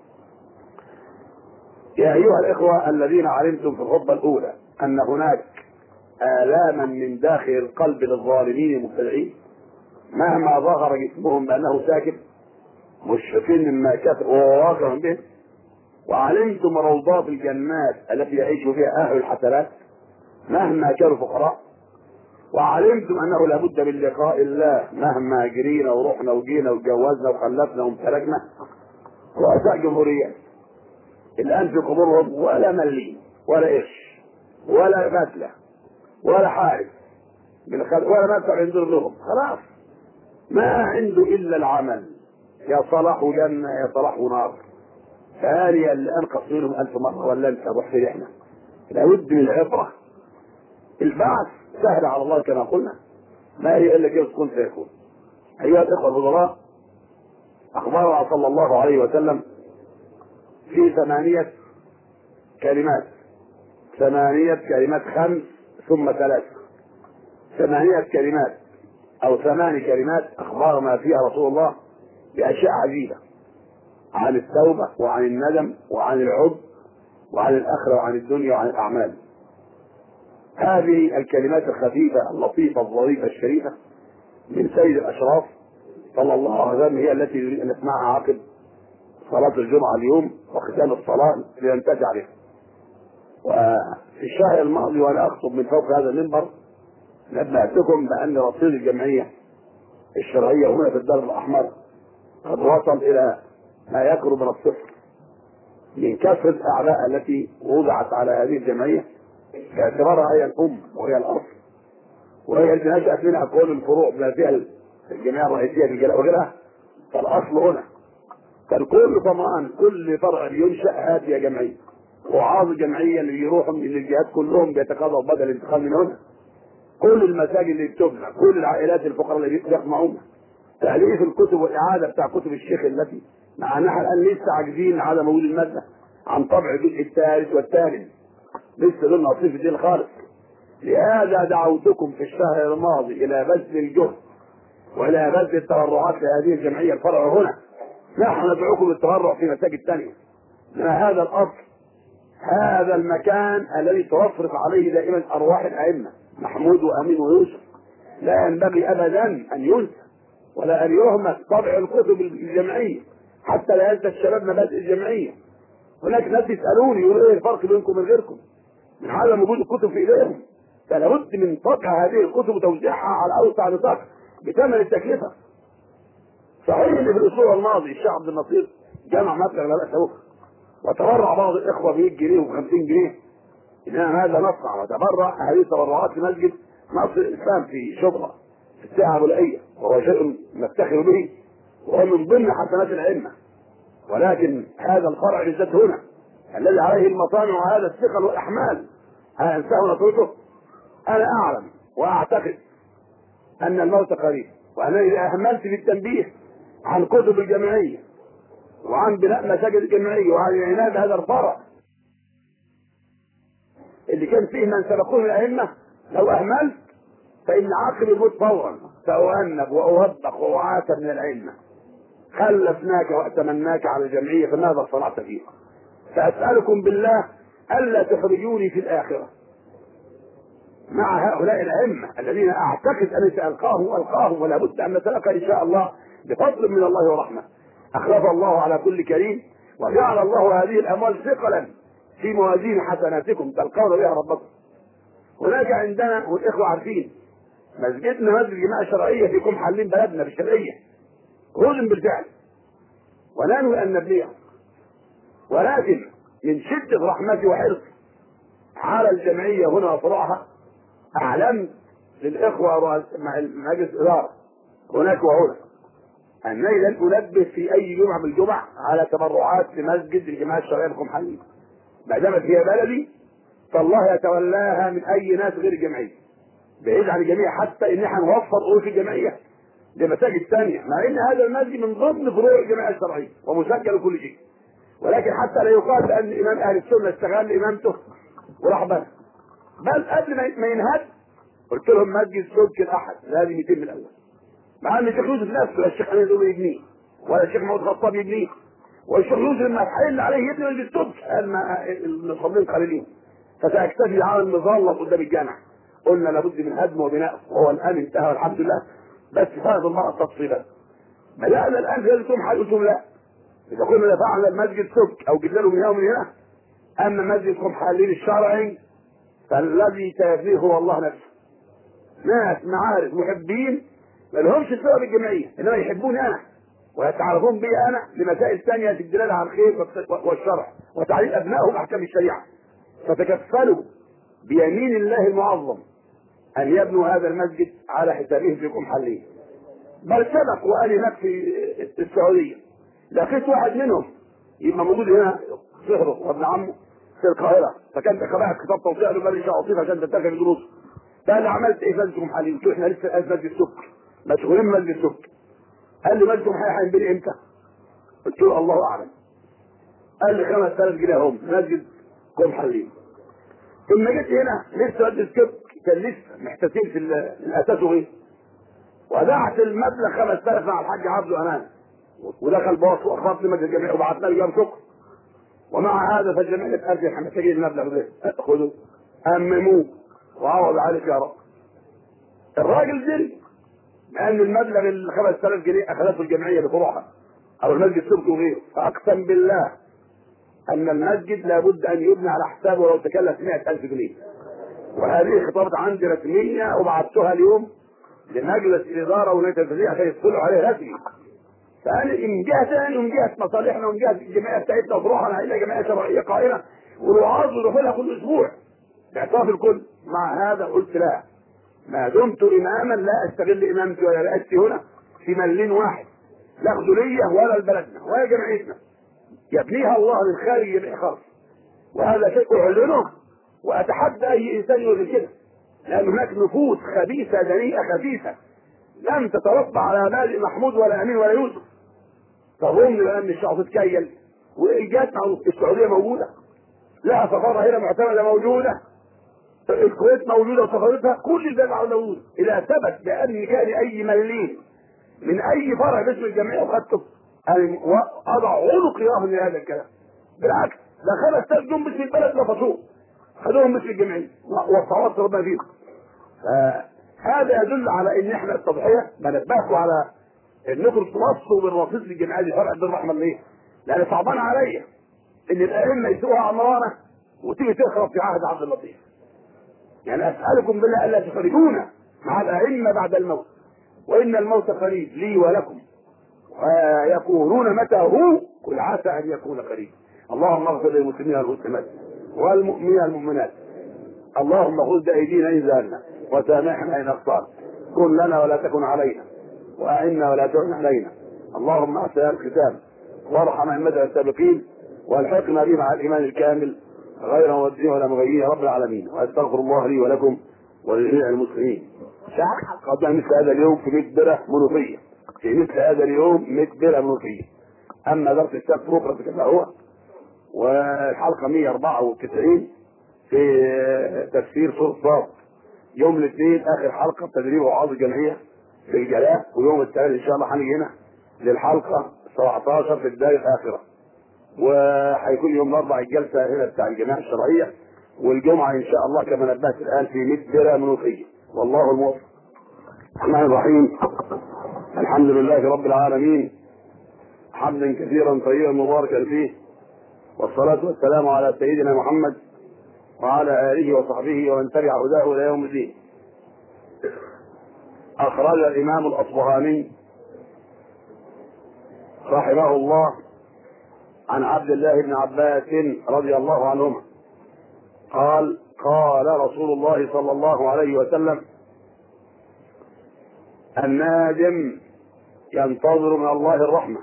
يا أيها الإخوة الذين علمتم في الخطبة الأولى أن هناك آلاما من داخل القلب للظالمين المبتدعين مهما ظهر جسمهم بأنه ساكت مشفقين مما كتب وهو واقع به وعلمتم روضات الجنات التي يعيش فيها أهل الحسنات مهما كانوا فقراء وعلمتم أنه لابد من لقاء الله مهما جرينا ورحنا وجينا وتجوزنا وخلفنا وامتلكنا رؤساء جمهوريات الآن في قبورهم ولا ملي ولا إيش ولا فتلة ولا حارس من خل... ولا مدفع ينظر لهم خلاص ما عنده إلا العمل يا صلاح جنة يا صلاح نار فهذه اللي أنقص منهم ألف مرة ولا أنت روح في رحلة لابد من العبرة البعث سهل على الله كما قلنا ما هي إلا كيف تكون فيكون أيها الإخوة الفضلاء أخبرنا صلى الله عليه وسلم في ثمانية كلمات ثمانية كلمات خمس ثم ثلاث ثمانية كلمات أو ثمان كلمات أخبرنا فيها رسول الله بأشياء عجيبة عن التوبة وعن الندم وعن العب وعن الآخرة وعن الدنيا وعن الأعمال هذه الكلمات الخفيفة اللطيفة الظريفة الشريفة من سيد الأشراف صلى الله عليه وسلم هي التي نريد أن نسمعها عقب صلاة الجمعة اليوم وختام الصلاة لننتجع بها وفي الشهر الماضي وأنا أخطب من فوق هذا المنبر نبهتكم بأن رصيد الجمعية الشرعية هنا في الدار الأحمر قد وصل إلى ما يقرب من الصفر من كثرة الأعباء التي وضعت على هذه الجمعية باعتبارها هي الأم وهي الأصل وهي التي نشأت منها كل الفروع بما فيها الجمعية الرئيسية في الجلاء وغيرها فالأصل هنا فالكل طبعا كل فرع ينشأ هذه جمعية وعاظ جمعية اللي يروحوا من الجهات كلهم بيتقاضوا بدل الانتقال من هنا كل المساجد اللي بتبنى كل العائلات الفقراء اللي يقمعون تأليف الكتب والإعادة بتاع كتب الشيخ التي مع أنها الآن لسه عاجزين على موجود المادة عن طبع الجزء الثالث والثالث لسه دول نصيب الدين خالص لهذا دعوتكم في الشهر الماضي إلى بذل الجهد وإلى بذل التبرعات لهذه الجمعية الفرع هنا نحن ندعوكم للتبرع في مساجد ثانية ما هذا الأصل هذا المكان الذي توفرق عليه دائما أرواح الأئمة محمود وأمين ويوسف لا ينبغي أبدا أن ينسى ولا أن يهمل طبع الكتب الجمعية حتى لا ينسى الشباب مبادئ الجمعية هناك ناس يسألوني يقولوا إيه الفرق بينكم وبين غيركم من عدم وجود الكتب في إيديهم فلا بد من طبع هذه الكتب وتوزيعها على أوسع نطاق بثمن التكلفة صحيح ان في الاسبوع الماضي الشيخ عبد النصير جمع مبلغ لا باس به وتبرع بعض الاخوه ب 100 جنيه و50 جنيه انما هذا نصنع وتبرع هذه التبرعات لمسجد نصر الاسلام في شبرا في الساعه الولائيه وهو شيء نفتخر به وهو من ضمن حسنات الائمه ولكن هذا الفرع بالذات هنا الذي عليه المصانع وهذا الثقل والاحمال هل انساه نصرته؟ انا اعلم واعتقد ان الموت قريب وانا اذا اهملت في التنبيه عن كتب الجمعيه وعن بناء مساجد الجمعيه وعن العنايه بهذا الفرع اللي كان فيه من سبقوه الائمه لو اهملت فان عاقب الموت فورا ساؤنب واوبخ واعاتب من الائمه خلفناك واتمناك على الجمعيه فماذا صنعت فيها؟ فاسالكم بالله الا تخرجوني في الاخره مع هؤلاء الأئمة الذين أعتقد أني سألقاهم وألقاهم ولا بد أن نتلقى إن شاء الله بفضل من الله ورحمة أخلف الله على كل كريم وجعل الله هذه الأموال ثقلا في موازين حسناتكم تلقون بها ربكم هناك عندنا والإخوة عارفين مسجدنا مسجد جماعة شرعية في كم حلين بلدنا بالشرعية هزم بالفعل وننوي أن نبنيه ولكن من شدة رحمتي وحرصي على الجمعية هنا وفروعها أعلمت للإخوة مع مجلس الإدارة هناك وهنا أنني لن أنبه في أي جمعة من الجمع على تبرعات لمسجد الجماعة الشرعية بكم حليب ما دامت هي بلدي فالله يتولاها من أي ناس غير الجمعية بعيد عن الجميع حتى إن احنا نوفر أروح الجمعية لمساجد ثانية مع إن هذا المسجد من ضمن فروع الجمعية الشرعية ومسجل وكل شيء ولكن حتى لا يقال بأن إمام أهل السنة استغل إمامته وراح بنى بل قبل ما ينهد قلت لهم مسجد سبك الاحد لازم يتم الاول مع ان الشيخ يوسف نفسه لا الشيخ حميد يقول يبنيه ولا الشيخ محمود خطاب يبنيه والشيخ يوسف لما اتحايل عليه يبني مسجد السبك قال ما المصلين قليلين فساكتفي على المظله قدام الجامع قلنا لابد من هدمه وبنائه وهو الان انتهى والحمد لله بس فاز المرأة التفصيلات بدأنا الآن في هذه السمحة قلتم لا إذا كنا دفعنا المسجد سبك أو جبنا له من هنا ومن هنا أما مسجد سمحة الشرعي فالذي سيفيه هو الله نفسه ناس معارف محبين ما لهمش سبب الجمعيه انما يحبوني انا ويتعرفون بي انا لمسائل ثانيه في الدلاله على الخير والشرع وتعليم ابنائهم احكام الشريعه فتكفلوا بيمين الله المعظم ان يبنوا هذا المسجد على حسابهم في حليه بل سبق وقال هناك في السعوديه لقيت واحد منهم يبقى موجود هنا صهره وابن عمه في القاهره فكان قراءه كتاب توقيع له قال لي اعطيك عشان تترجم دروس فقال عملت ايه مسجد حاليا قلت له احنا لسه في مسجد سكر مشغولين مسجد سكر قال لي مسجد حاليا هينبني امتى؟ قلت له الله اعلم قال لي 5000 جنيه هم مسجد كل حلين ثم جيت هنا لسه بدرس كده كان لسه محتسين في ال- الاساس وغيره ودعت المبلغ 5000 مع الحاج عبده امان ودخل باص واخبرت لي مجلس الجمعيه وبعتنا لي جواب شكر ومع هذا فالجمعيه قالت لي احنا محتاجين المبلغ ده خذوا امموه وعوض عليك يا رب الراجل جري لان المبلغ ال 5000 جنيه اخذته الجمعيه بفروعها او المسجد سبته وغيره فاقسم بالله ان المسجد لابد ان يبنى على حسابه ولو تكلف 100000 جنيه وهذه خطابات عندي رسميه وبعثتها اليوم لمجلس الاداره والهيئه التنفيذيه عشان يدخلوا عليه رسمي فانا من جهه ثانيه ومن جهه مصالحنا ومن جهه الجمعيه بتاعتنا وفروعنا الى جمعيه شرعيه قائمه والوعاظ يروحوا لها كل اسبوع باعتراف الكل مع هذا قلت لا ما دمت اماما لا استغل امامتي ولا رئاستي هنا في ملين واحد لا اخذوا ليا ولا لبلدنا ولا جمعيتنا يبنيها الله للخارج يبيع خالص وهذا شيء اعلنه واتحدى اي انسان يقول كده لان هناك نفوس خبيثه دنيئه خبيثه لم تتربى على مال محمود ولا امين ولا يوسف تظن بان الشعب تتكيل وايجاد السعوديه موجوده لها سفاره هنا معتمده موجوده الكويت موجوده وسفارتها كل ده موجود اذا ثبت بان كان اي مليم من اي فرع باسم الجمعيه وخدته أنا اضع عنقي رهن لهذا الكلام بالعكس ده خمس تاج جم باسم البلد لفظوه خدوهم باسم الجمعيه وصعبت ربنا فيهم هذا يدل على ان احنا التضحيه بنبهكم على انكم توصوا بالرصيد للجمعيه دي فرع الدين الرحمن ليه؟ لان صعبان عليا ان الائمه يسوقها عمرانه وتيجي تخرب في عهد عبد اللطيف. يعني اسالكم بالله الا تخرجونا مع الائمه بعد الموت وان الموت قريب لي ولكم ويقولون متى هو قل عسى ان يكون قريب اللهم اغفر للمسلمين والمسلمات والمؤمنين والمؤمنات اللهم خذ بايدينا ان زالنا وسامحنا ان اخطانا كن لنا ولا تكن علينا واعنا ولا تعن علينا اللهم احسن الختام وارحم ائمتنا السابقين والحقنا بهم مع الايمان الكامل غير مودين ولا مغيرين يا رب العالمين واستغفر الله لي ولكم ولجميع المسلمين شعب قدم مثل هذا اليوم في 100 بره منوفيه في مثل هذا اليوم 100 بره منوفيه اما درس السبت بكره كما هو والحلقه 194 في تفسير سوره صاد يوم الاثنين اخر حلقه تدريب وعظ الجمعيه في الجلاء ويوم الثالث ان شاء الله هنيجي هنا للحلقه 17 في الدار الاخره وهيكون يوم الاربعاء الجلسه هنا بتاع الجماعه الشرعيه والجمعه ان شاء الله كما نبهت الان في 100 بره منوفيه والله الموفق الرحمن الرحيم الحمد لله رب العالمين حمدا كثيرا طيبا مباركا فيه والصلاة والسلام على سيدنا محمد وعلى آله وصحبه ومن تبع هداه إلى يوم الدين أخرج الإمام الأصبهاني رحمه الله عن عبد الله بن عباس رضي الله عنهما قال قال رسول الله صلى الله عليه وسلم الناجم ينتظر من الله الرحمة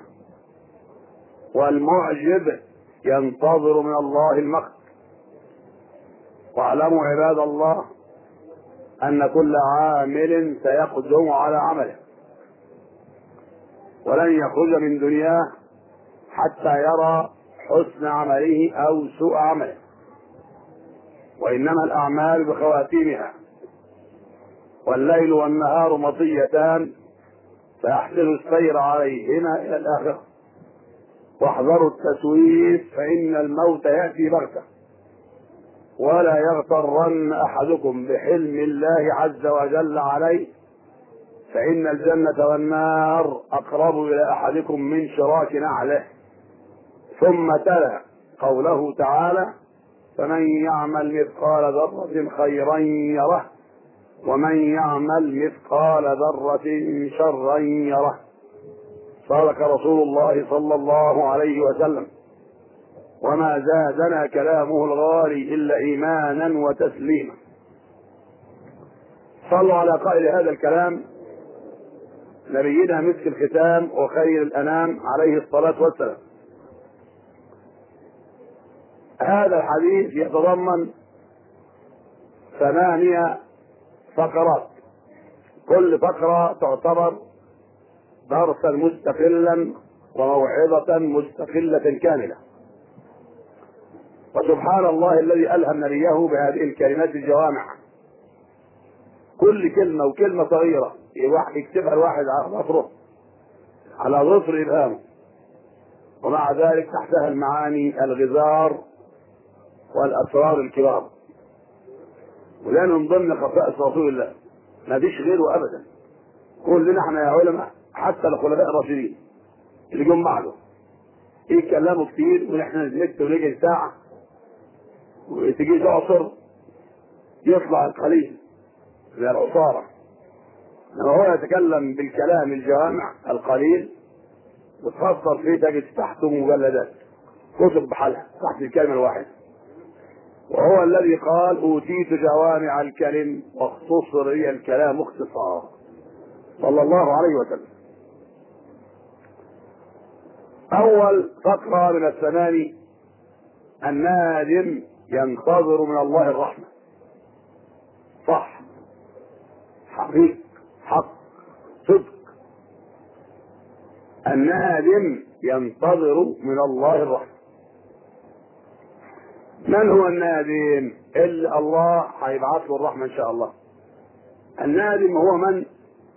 والمعجب ينتظر من الله المقت واعلموا عباد الله أن كل عامل سيقدم على عمله ولن يخرج من دنياه حتى يرى حسن عمله أو سوء عمله وإنما الأعمال بخواتيمها والليل والنهار مطيتان فأحسنوا السير عليهما إلى الآخرة واحذروا التسويف فإن الموت يأتي بغتة ولا يغترن أحدكم بحلم الله عز وجل عليه فإن الجنة والنار أقرب إلى أحدكم من شراك نعله ثم تلا قوله تعالى فمن يعمل مثقال ذرة خيرا يره ومن يعمل مثقال ذرة شرا يره صدق رسول الله صلى الله عليه وسلم وما زادنا كلامه الغالي إلا إيمانا وتسليما صلوا على قائل هذا الكلام نبينا مسك الختام وخير الأنام عليه الصلاة والسلام هذا الحديث يتضمن ثمانية فقرات كل فقرة تعتبر درسا مستقلا وموعظة مستقلة كاملة وسبحان الله الذي ألهم نبيه بهذه الكلمات الجوامع كل كلمة وكلمة صغيرة يكتبها الواحد على ظفره على ظفر إبهامه ومع ذلك تحتها المعاني الغزار والأسرار الكبار وده من ضمن خصائص رسول الله ما فيش غيره أبدا كلنا احنا يا علماء حتى الخلفاء الراشدين اللي جم بعده يتكلموا كتير ونحن نكتب ونجي ساعة وتجي تعصر يطلع القليل من العصارة لما هو يتكلم بالكلام الجوامع القليل وتفسر فيه تجد تحته مجلدات كتب بحالها تحت الكلمة الواحدة وهو الذي قال أوتيت جوامع الكلم واختصر لي الكلام اختصارا صلى الله عليه وسلم أول فقرة من الثماني النادم ينتظر من الله الرحمة صح حقيق حق صدق النادم ينتظر من الله الرحمة من هو النادم إلا الله هيبعث له الرحمة إن شاء الله النادم هو من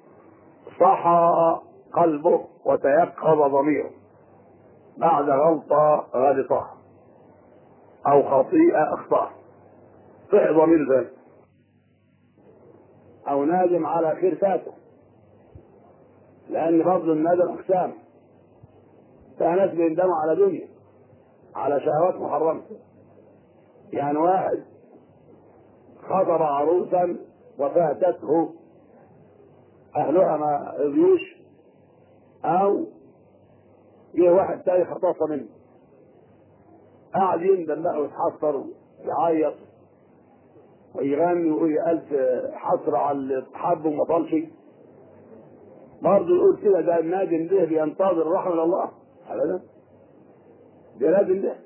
صحى قلبه وتيقظ ضميره بعد غلطة غلطة أو خطيئة أخطأ صح ضمير ذلك أو نادم على خير فاته لأن فضل الندم أقسام فناس بيندموا على دنيا على شهوات محرمة يعني واحد خطب عروسا وفاتته أهلها ما رضيوش أو جه واحد تاني خطفها منه قعد يندم بقى ويتحسر ويعيط ويغني ويقول ألف حسرة على اللي حب وما طالش برضه يقول كده ده النادم ده بينتظر رحمة من الله أبدا ده لازم ده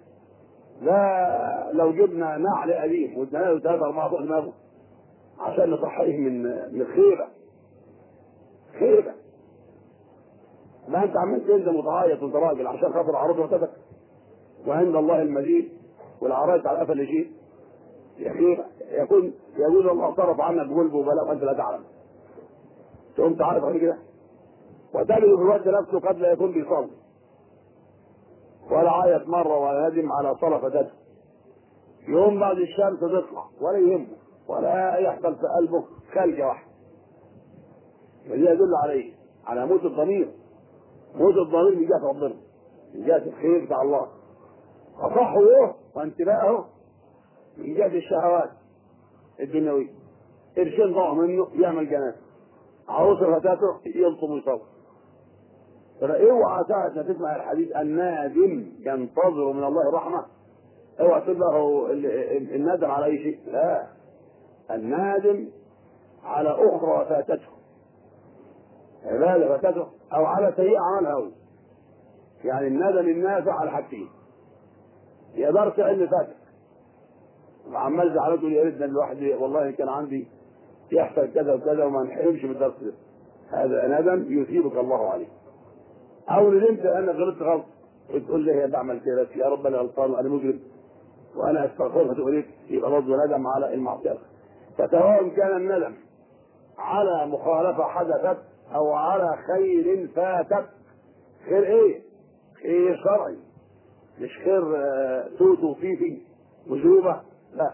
لا لو جبنا نعل قديم وادينا له ثلاثة أربعة فوق دماغه عشان نصحيه من من الخيبة خيبة ما أنت عمال تندم وتعيط وأنت راجل عشان خاطر عروض وقتك وعند الله المجيد والعرايس على قفل شيء يا خيبة يكون يقول الله صرف عنك قلبه وبلاء وأنت لا تعلم تقوم تعرف عليه كده وتجد في الوقت نفسه قد لا يكون بيصلي ولا عيط مرة ولا ندم على صلاة فاتته يوم بعد الشمس تطلع ولا يهمه ولا يحصل في قلبه خلجة واحدة فدي يدل عليه على موت الضمير موت الضمير من جهة ربنا من جهة الخير بتاع الله وصحوه وانتباهه من جهة الشهوات الدنيوية قرشين ضاعوا منه يعمل جنازة عروسه فتاته يلطم ويصور فاوعى ساعة ما تسمع الحديث النادم ينتظر من الله الرحمة اوعى تقول له الندم على اي شيء لا النادم على اخرى فاتته عبادة فاتته او على سيئة عملها هو يعني الندم النافع على حاجتين يا درس علم فاتك وعمال زعلان تقول يا ريتنا الواحد والله كان عندي يحصل كذا وكذا وما نحرمش من الدرس ده هذا ندم يثيبك الله عليه او ندمت انا غلطت غلط وتقول لي هي بعمل كده يا رب انا غلطان وانا مجرم وانا استغفرك تقول لك يبقى برضه ندم على المعصيه فسواء كان الندم على مخالفه حدثت او على خير فاتت خير ايه؟ خير شرعي مش خير توت وفيفي وجوبه لا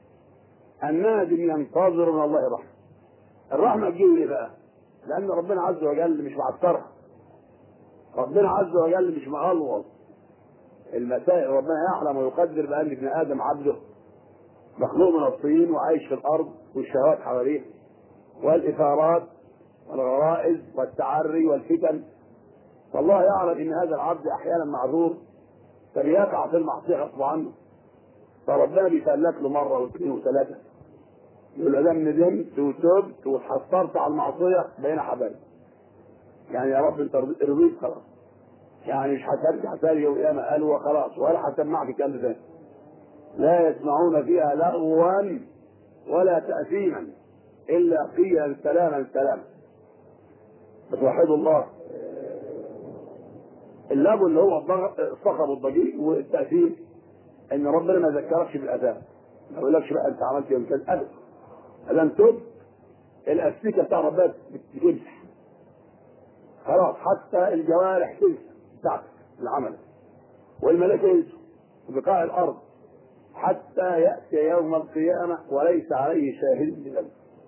النادم ينتظر من الله الرحمه الرحمه تجيب ليه بقى؟ لان ربنا عز وجل مش معسرها ربنا عز وجل مش مغلظ المسائل ربنا يعلم ويقدر بان ابن ادم عبده مخلوق من الطين وعايش في الارض والشهوات حواليه والاثارات والغرائز والتعري والفتن فالله يعلم ان هذا العبد احيانا معذور فبيقع في المعصيه غصب عنه فربنا بيسلك له مره واثنين وثلاثه يقول له دام ندمت وتبت واتحسرت على المعصيه بقينا حبايب يعني يا رب انت رضيت خلاص يعني مش هترجع تاني يوم القيامه قال وخلاص ولا هسمعك الكلام تاني لا يسمعون فيها لغوا ولا تأثيما إلا قيلا سلاما سلاما فتوحدوا الله اللغو اللي هو الصخب والضجيج والتأثيم ان ربنا ما ذكركش بالاذان ما يقولكش بقى انت عملت يوم كذا ابدا ادام تب الاستيكه بتاع ربنا بتمسح خلاص حتى الجوارح تنسى بتاعتك العمل والملائكه ينسوا بقاع الارض حتى ياتي يوم القيامه وليس عليه شاهد بذنب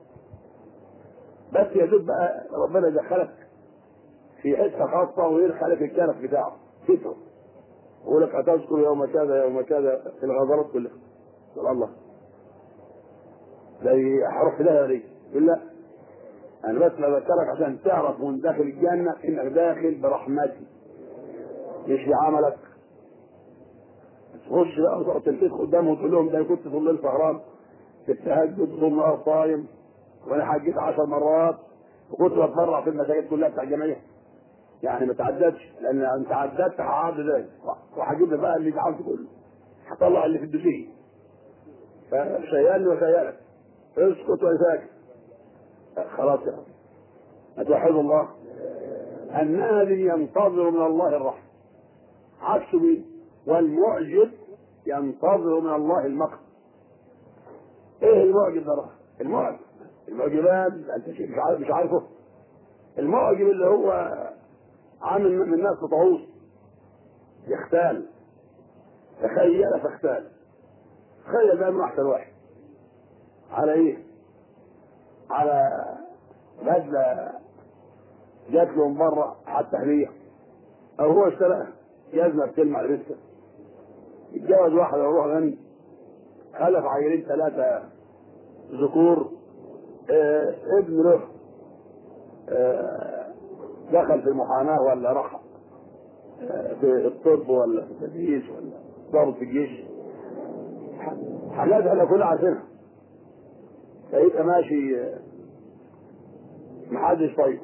بس يا دوب بقى ربنا يدخلك في حته خاصه ويدخلك الكنف بتاعه ستره يقول لك هتذكر يوم كذا يوم كذا في الغزارات كلها قال الله زي هروح في ده ليه؟ يقول لا انا بس بذكرك عشان تعرف وانت داخل الجنه انك داخل برحمتي مش بعملك تخش بقى وتقعد تلتف قدامهم وتقول لهم ده أنا كنت طول الليل سهران في التهجد طول النهار صايم وانا حجيت عشر مرات وكنت بتبرع في المساجد كلها بتاع الجمعيه يعني ما تعددش لان ان تعددت هعرض ذلك وهجيب لك بقى اللي عاوزه كله هطلع اللي في الدوسيه فشيالني وشيالك اسكت وساكت خلاص يا رب اتوحد الله النادي ينتظر من الله الرحمه عكس مين والمعجب ينتظر من الله المقت ايه المعجب ده بقى؟ المعجب المعجبات انت شيء مش عارف مش عارفه المعجب اللي هو عامل من الناس طاووس يختال تخيل فاختال تخيل بقى من احسن واحد على ايه؟ على بدله جات له من بره حتى هديه او هو اشتراها جزمه بتلمع لسه اتجوز واحده وروح غني خلف عيلين ثلاثه ذكور آه ابن له آه دخل في المحاماه ولا راح آه في الطب ولا في التدريس ولا ضابط في الجيش حاجات احنا كلنا عارفينها فيبقى ماشي آه، محدش طيب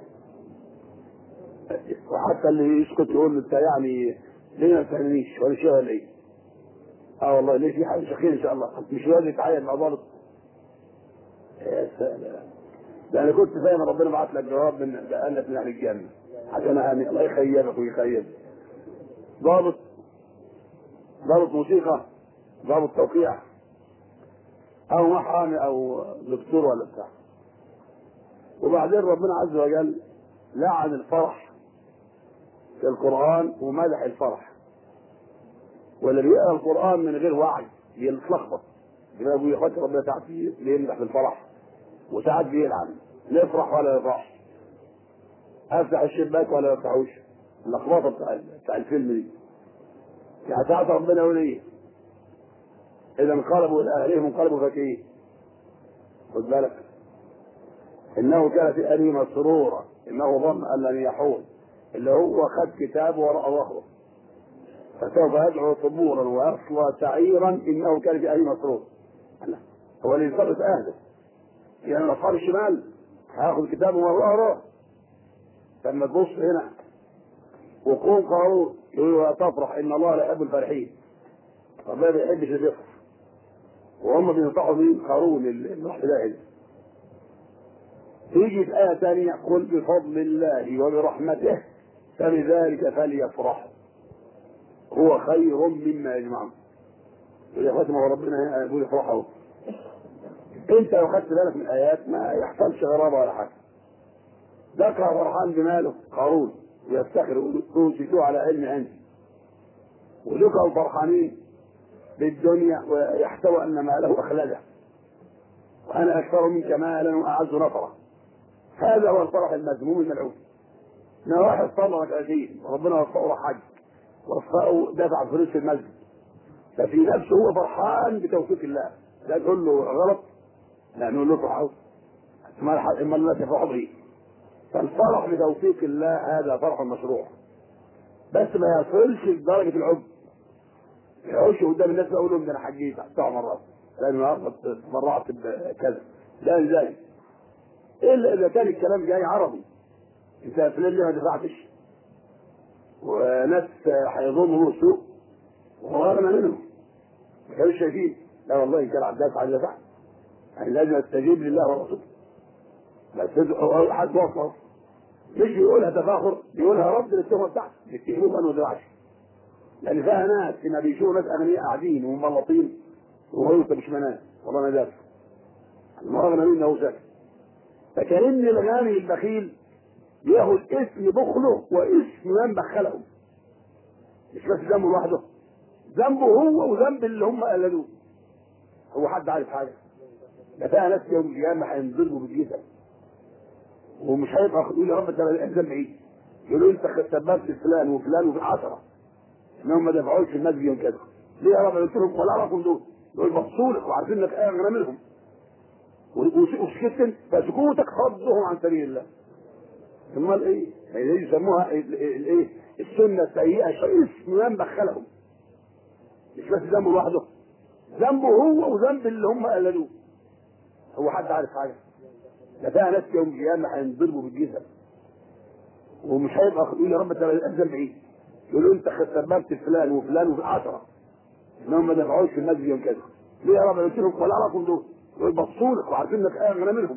وحتى اللي يسكت يقول له انت يعني ليه ما بتعملنيش ولا شيء ولا ايه؟ اه والله ليه في حاجه خير ان شاء الله مش راضي يتعين مع ضابط يا سلام ده انا كنت فاهم ربنا بعت لك جواب من بأنك من اهل الجنه عشان يعني الله يخيبك ويخيبك ضابط ضابط موسيقى ضابط توقيع او محامي او دكتور ولا بتاع وبعدين ربنا عز وجل لعن الفرح في القرآن ومدح الفرح واللي بيقرا القرآن من غير وعي يتلخبط يبقى ابو يخاطب ربنا ساعات بيمدح بالفرح وساعات بيلعن نفرح ولا نفرح افتح الشباك ولا ما افتحوش اللخبطه بتاع بتاع الفيلم دي يعني ساعات ربنا يقول ايه اذا انقلبوا الى اهلهم انقلبوا فاكهين خد بالك انه كان في اهله مسرورا انه ظن ان لن يحول اللي هو خد كتابه وراء ظهره فسوف يدعو ثبورا ويصلى سعيرا انه كان في اهله مسرور لا. هو اللي يصرف اهله يعني اصحاب الشمال هياخد كتابه وراء ظهره لما تبص هنا وقوم قارون يقول لا تفرح ان الله لا يحب الفرحين ربنا ما بيحبش اللي بيفرح وهم بينصحوا مين قارون الواحد ده تيجي في آية ثانية قل بفضل الله وبرحمته فبذلك فليفرحوا هو خير مما يجمعون يقول يا اخواتي ما هو ربنا يقول افرحوا انت لو خدت بالك من الايات ما يحصلش غرابه ولا حاجه ذكر فرحان بماله قارون ويفتخر اوتيتوه على علم عندي وذكروا فرحانين بالدنيا ويحتوى ان ماله اخلده وانا اكثر منك مالا واعز نفرا هذا هو الفرح المذموم الملعون ان واحد صلى ركعتين وربنا وفقه راح حج وفقه دفع فلوس في المسجد ففي نفسه هو فرحان بتوفيق الله لا تقول له غلط لا نقول له افرحوا اما الناس يفرحوا به فالفرح بتوفيق الله هذا فرح مشروع بس ما يصلش لدرجه العب ما يقعدش قدام الناس يقول لهم ده انا حجيت سبع مرات لان النهارده اتبرعت بكذا لا ذلك الا اذا كان الكلام جاي عربي انت فلان ليه ما دفعتش وناس هيظنوا سوء وهو اغنى منهم ما كانوش شايفين لا والله كان عباس عايز يدفع يعني لازم استجيب لله ورسوله بس هو حد وصل مش بيقولها تفاخر بيقولها رد للتهمه بتاعته يتهموه ما دفعش لان فيها ناس لما بيشوفوا ناس اغنياء قاعدين ومبلطين وهو انت مش منام والله ما دافع ما اغنى منه هو ساكت فكأن الغني البخيل ياخد اسم بخله واسم من بخله مش بس ذنبه لوحده ذنبه هو وذنب اللي هم قلدوه هو حد عارف حاجه ده فيها ناس يوم القيامه هينضربوا بالجسم ومش هيبقى يقول يا رب انت ذنب ايه؟ يقولوا انت سببت فلان وفلان وفي عشره انهم ما دفعوش في المسجد يوم كذا ليه يا رب قلت لهم ولا اعرفهم دول دول بصوا لك وعارفين انك اغنى منهم وسكت فسكوتك صدهم عن سبيل الله امال ايه؟ يعني يسموها الايه؟ السنه السيئه اسم من بخلهم مش بس ذنبه لوحده ذنبه هو وذنب اللي هم قلدوه هو حد عارف حاجه ده فيها ناس يوم القيامه هينضربوا بالجزم ومش هيبقى يقول يا رب انت ذنب ايه؟ يقولوا انت سببت فلان وفلان وفي عشره انهم ما دفعوش في المسجد يوم كذا ليه يا رب قلت لهم ولا اعرفهم دول دول بصوا لك وعارفين انك اغنى منهم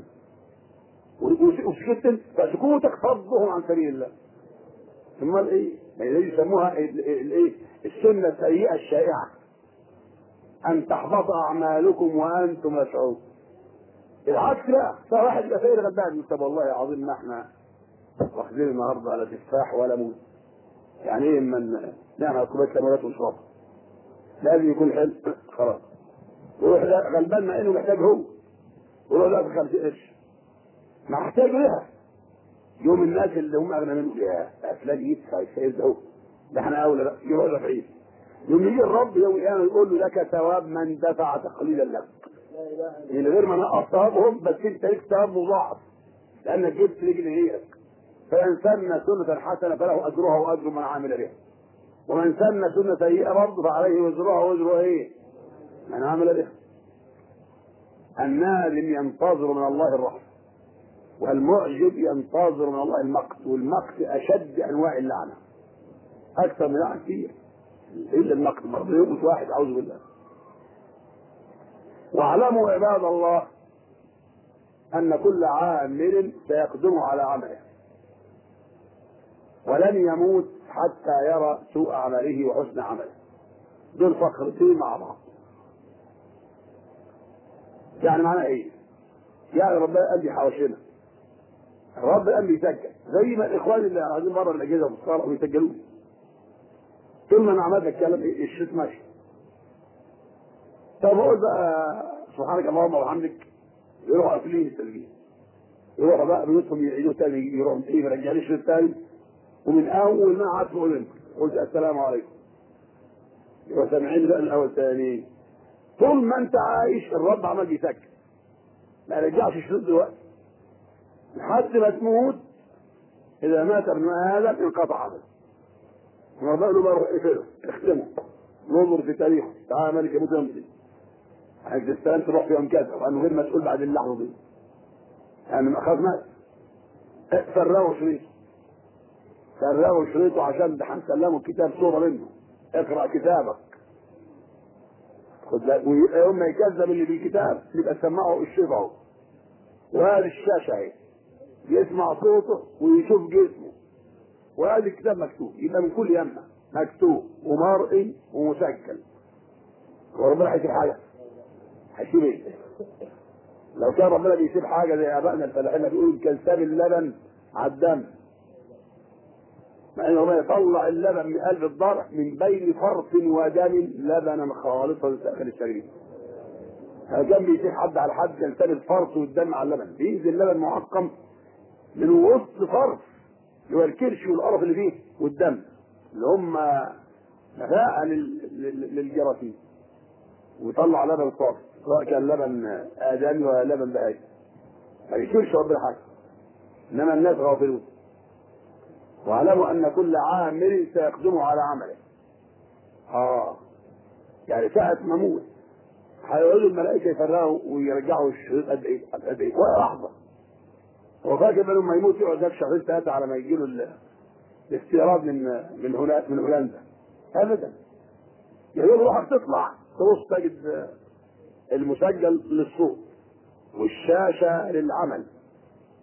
وسكت فسكوتك صدهم عن سبيل الله امال ايه؟ يعني يسموها الايه؟ السنه السيئه الشائعه ان تحبط اعمالكم وانتم لا تشعرون العكس لا فواحد يبقى سيد غلبان يقول طب والله العظيم ما احنا واخدين النهارده على تفاح ولا موز يعني ايه من نعمل كوبايه ليمونات ونشربها لازم يكون حلو خلاص ويروح غلبان مع انه محتاج هو ويروح لا ب 50 قرش محتاج لها يوم الناس اللي هم اغنى منه يا فلان يدفع السيد ده ده احنا اولى بقى يروح دافعين يوم يجي الرب يوم القيامه يقول له لك ثواب من دفع تقليلا لك من غير ما نقص ثوابهم بس انت ليك ثواب مضاعف لانك جبت رجل غيرك فمن سن سنة حسنة فله أجرها وأجر من عمل بها ومن سن سنة سيئة برضه فعليه وزرها وزر ايه؟ من عمل بها النادم ينتظر من الله الرحمة والمعجب ينتظر من الله المقت والمقت أشد أنواع اللعنة أكثر من لعنة كتير إلا المقت برضه يموت واحد أعوذ بالله واعلموا عباد الله أن كل عامل سيقدم على عمله ولن يموت حتى يرى سوء عمله وحسن عمله دول فقرتين مع بعض يعني معنى ايه يعني ربنا قال لي حواشنا الرب قال لي يسجل زي ما الاخوان اللي قاعدين بره الاجهزه والصاله بيسجلوا طول ما انا عملت الكلام الشيط ماشي طب اقول بقى سبحانك اللهم وبحمدك يروحوا قافلين التسجيل يروحوا بقى بيوتهم يعيدوا تاني يروحوا ايه مرجعين الشيط تاني ومن اول ما قعدت اقول لهم قلت السلام عليكم يبقى سامعين بقى الاول تاني طول ما انت عايش الرب عمال يسكت ما رجعش الشروط دلوقتي لحد ما تموت اذا مات ابن ادم انقطع عمله ورب له بقى روح اقفله اختمه ننظر في تاريخه تعالى ملك يموت يوم دي عايز تستلم تروح في يوم كذا وانه غير مسؤول بعد اللحظه دي يعني خلاص مات فرغوا شريطه فرغوا شريطه عشان ده هنسلمه الكتاب صوره منه اقرا كتابك خد بالك ويوم ما يكذب اللي بالكتاب يبقى سمعه الشيط اهو وهذه الشاشه اهي يسمع صوته ويشوف جسمه وهذا الكتاب مكتوب يبقى من كل يمه مكتوب ومرئي ومسجل وربنا هيسيب حاجه هيسيب ايه؟ لو كان ربنا بيسيب حاجه زي ابائنا الفلاحين بيقولوا كالساب اللبن على الدم مع انه ما يطلع اللبن من قلب الضرع من بين فرث ودم لبنا خالصا داخل الشريف كان بيسيب حد على حد يلتبس الفرث والدم على اللبن بينزل لبن معقم من وسط فرث اللي هو الكرش والقرف اللي فيه والدم اللي هم نفاء للجراثيم ويطلع لبن صافي سواء كان لبن ادمي ولا لبن بهائي ما بيشيلش ربنا حاجه انما الناس غافلون واعلموا ان كل عامل سيقدم على عمله اه يعني ساعة ما اموت هيقعدوا الملائكة يفرقوا ويرجعوا الشريط قد ايه قد ايه ولا لحظة هو فاكر انه لما يموت يقعد لك شهرين ثلاثة على ما يجي له الاستيراد من من هناك من هولندا ابدا يعني روحك تطلع تبص تجد المسجل للصوت والشاشة للعمل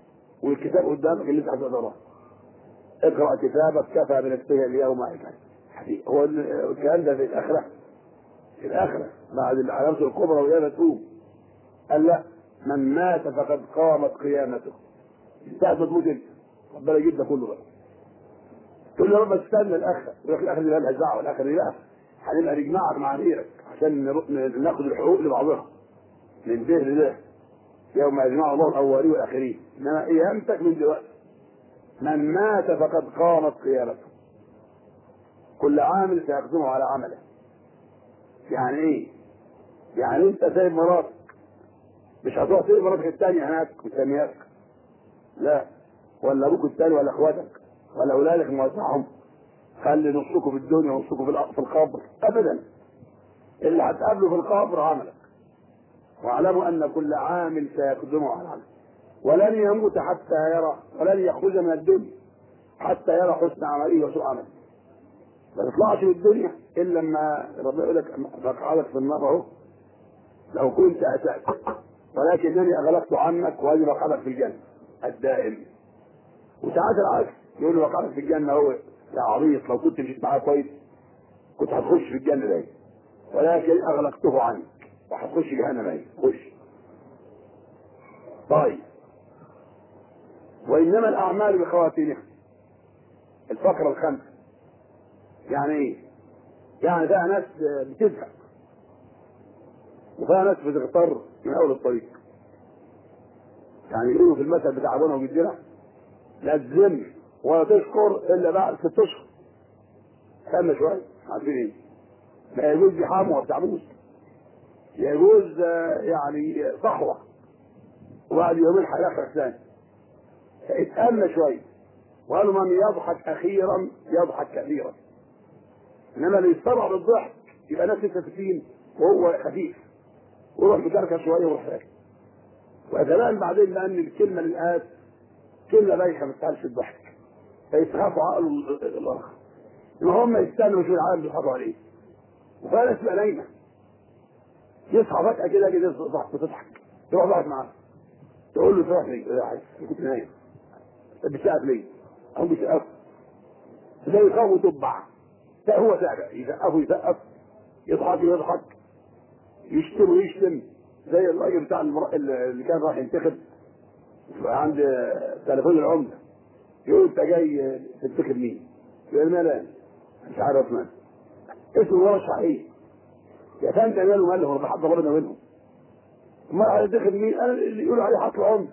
والكتاب قدامك اللي انت هتقراه اقرا كتابك كفى بنفسه اليوم عليك يعني هو ال- الكلام ده في الاخره في الاخره بعد العلامه الكبرى وهي تقوم قال لا من مات فقد قامت قيامته ساعة ما تموت انت ربنا يجيب ده كله بقى تقول له يا رب استنى الاخر يقول لك الاخر دي مالهاش دعوه الاخر دي لا هنبقى نجمعك مع غيرك عشان نر- ن- ناخد الحقوق لبعضها من به لده يوم يجمع الله الاولين والاخرين انما ايامتك من دلوقتي من مات فقد قامت قيامته كل عامل سيقدمه على عمله يعني ايه يعني انت سايب مراتك مش هتروح تسيب مراتك الثانيه هناك مستنياك لا ولا ابوك الثاني ولا اخواتك ولا اولادك موزعهم خلي نصكم في الدنيا ونصكم في الأ- في القبر ابدا اللي هتقابله في القبر عملك واعلموا ان كل عامل سيقدمه على عمله ولن يموت حتى يرى ولن يخرج من الدنيا حتى يرى حسن عمله وسوء عمله ما تطلعش من الدنيا الا لما ربنا يقول لك مقعدك في النار اهو لو كنت اسات ولكنني اغلقت عنك وهذه مقعدك في الجنه الدائم وساعات العكس يقول له مقعدك في الجنه هو يا عبيط لو كنت مشيت معاه كويس كنت هتخش في الجنه دي ولكن اغلقته عنك وهتخش جهنم اهي خش طيب وانما الاعمال بخواتيمها الفقره الخامسه يعني ايه؟ يعني فيها ناس بتزهق وفيها ناس بتغتر من اول الطريق يعني يقولوا في المثل بتاع ابونا وجدنا لا تذم ولا تشكر الا بعد ست اشهر استنى شويه عارفين ايه؟ ما يجوز يحاموا ولا بتاعبوس يجوز آه، يعني صحوه وبعد يومين هيخرج ثاني اتأمى شويه وقالوا من يضحك اخيرا يضحك كثيرا انما اللي يسترعى بالضحك يبقى ناس متفتين وهو خفيف ويروح مكركر شويه ويروح ساكت وكمان بعدين لان الكلمه للآت كلمه بايخه ما تسالش الضحك فيسخفوا عقله ال- الاخر ان هم يستنوا شو العالم بيضحكوا عليه وفيها ناس تبقى نايمه يصحى فجاه كده كده تصحى بتضحك تروح ضحك معاه تقول له تروح ليه؟ يا حاج كنت نايم طب بتسقف ليه؟ هم بيسقفوا زي يخافوا تبع لا هو تابع يسقفوا يسقف يضحك يضحك يشتم ويشتم زي الراجل بتاع المر... اللي كان راح ينتخب عند تليفون العمده يقول انت جاي تنتخب مين؟ يقول ما لا مش عارف من اسمه مرشح ايه؟ يا فندم ماله ماله ربنا حد ربنا منهم ما هينتخب مين؟ انا اللي يقولوا عليه حق العمده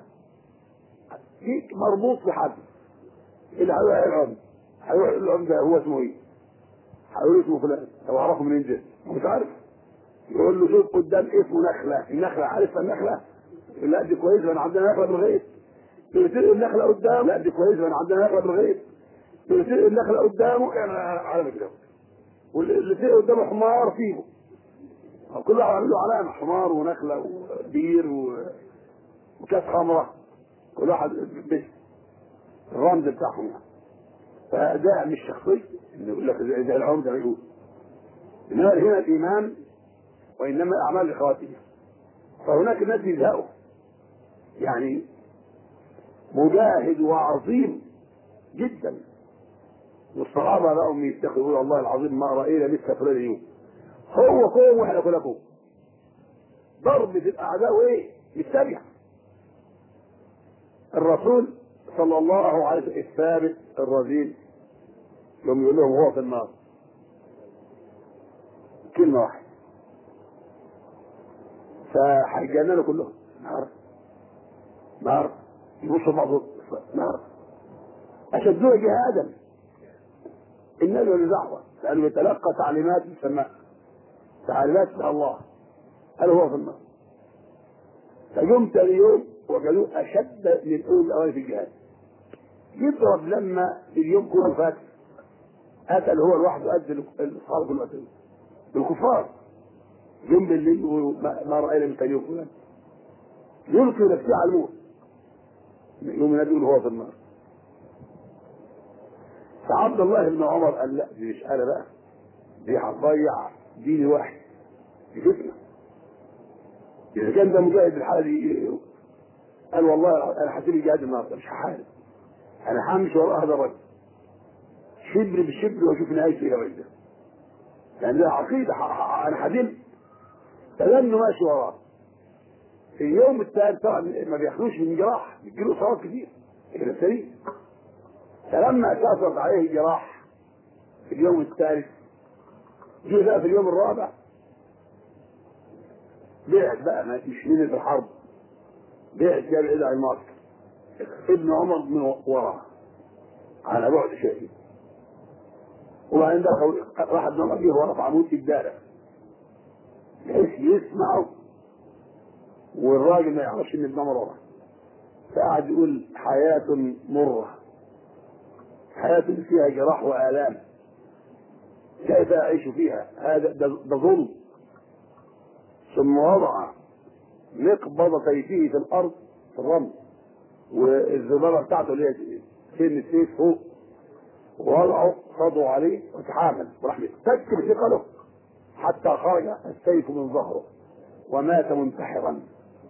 في مربوط بحد اللي هيروح العمده هيروح العمده هو اسمه ايه؟ هيقول اسمه فلان طب اعرفه منين ده؟ مش عارف يقول له شوف قدام اسمه نخله النخله عارف النخله يقول لا دي كويس انا عندنا نخله بالغيط قلت له النخله قدامه لا دي كويس انا عندنا نخله بالغيط قلت له النخله قدامه يعني علامه كده واللي فيه قدامه حمار فيه كل واحد عامل له علامه حمار ونخله وبير و... وكاس خمره كل واحد بس الرمز بتاعهم يعني فده مش شخصي انه يقول لك زي زي العمده ما يقول انما هنا الايمان وانما الاعمال لخواتمها فهناك ناس يزهقوا يعني مجاهد وعظيم جدا والصحابه بقوا يتقوا يقولوا الله العظيم ما راينا مثل فلان اليوم هو كوم واحنا كنا كوم ضرب في الاعداء وايه؟ بالسريع الرسول صلى الله عليه وسلم الثابت الرذيل يوم يقول لهم هو في النار كلمة واحدة فهيجننوا كلهم نار نار يبصوا بعض نار أشدوه جهادا النبي له دعوة لأنه يتلقى تعليمات من السماء تعليمات من الله هل هو في النار فيوم تاني يوم وجدوه أشد من أول الأوائل في الجهاد يضرب لما اليوم كله فات قتل هو لوحده قد الاصحاب كله قتلوا الكفار يوم بالليل وما ما راينا من تاني يوم فلان يلقي نفسه على الموت يوم النبي يقول هو في النار فعبد الله بن عمر قال لا دي مش انا بقى دي هتضيع دين واحد دي فتنه اذا كان ده مجاهد الحاله دي قال والله انا هسيب الجهاد النهارده مش هحارب انا همشي ورا هذا الرجل شبر بشبر واشوف نهايته الى وجهه لان ده عقيده ح- ح- انا حدمت فلانه ماشي وراه في اليوم الثالث طبعا ما بياخدوش من جراح بيجيله اصابات كتير كده سليم فلما كثرت عليه الجراح في اليوم الثالث جه بقى في اليوم الرابع بعت بقى ما مش من الحرب بعت جاب بعيد عن المعسكر ابن عمر من وراه على بعد شيء وبعدين دخل راح ابن عمر جه ورا في عمود الدارة بحيث يسمعه والراجل ما يعرفش ان ابن عمر وراه فقعد يقول حياة مرة حياة فيها جراح وآلام كيف أعيش فيها هذا ده ده ظلم ثم وضع مقبض سيفه في الأرض في الرمل والزبالة بتاعته اللي هي سن السيف فوق ووضعه خضوا عليه وتحامل وراح يتك بثقله حتى خرج السيف من ظهره ومات منتحرا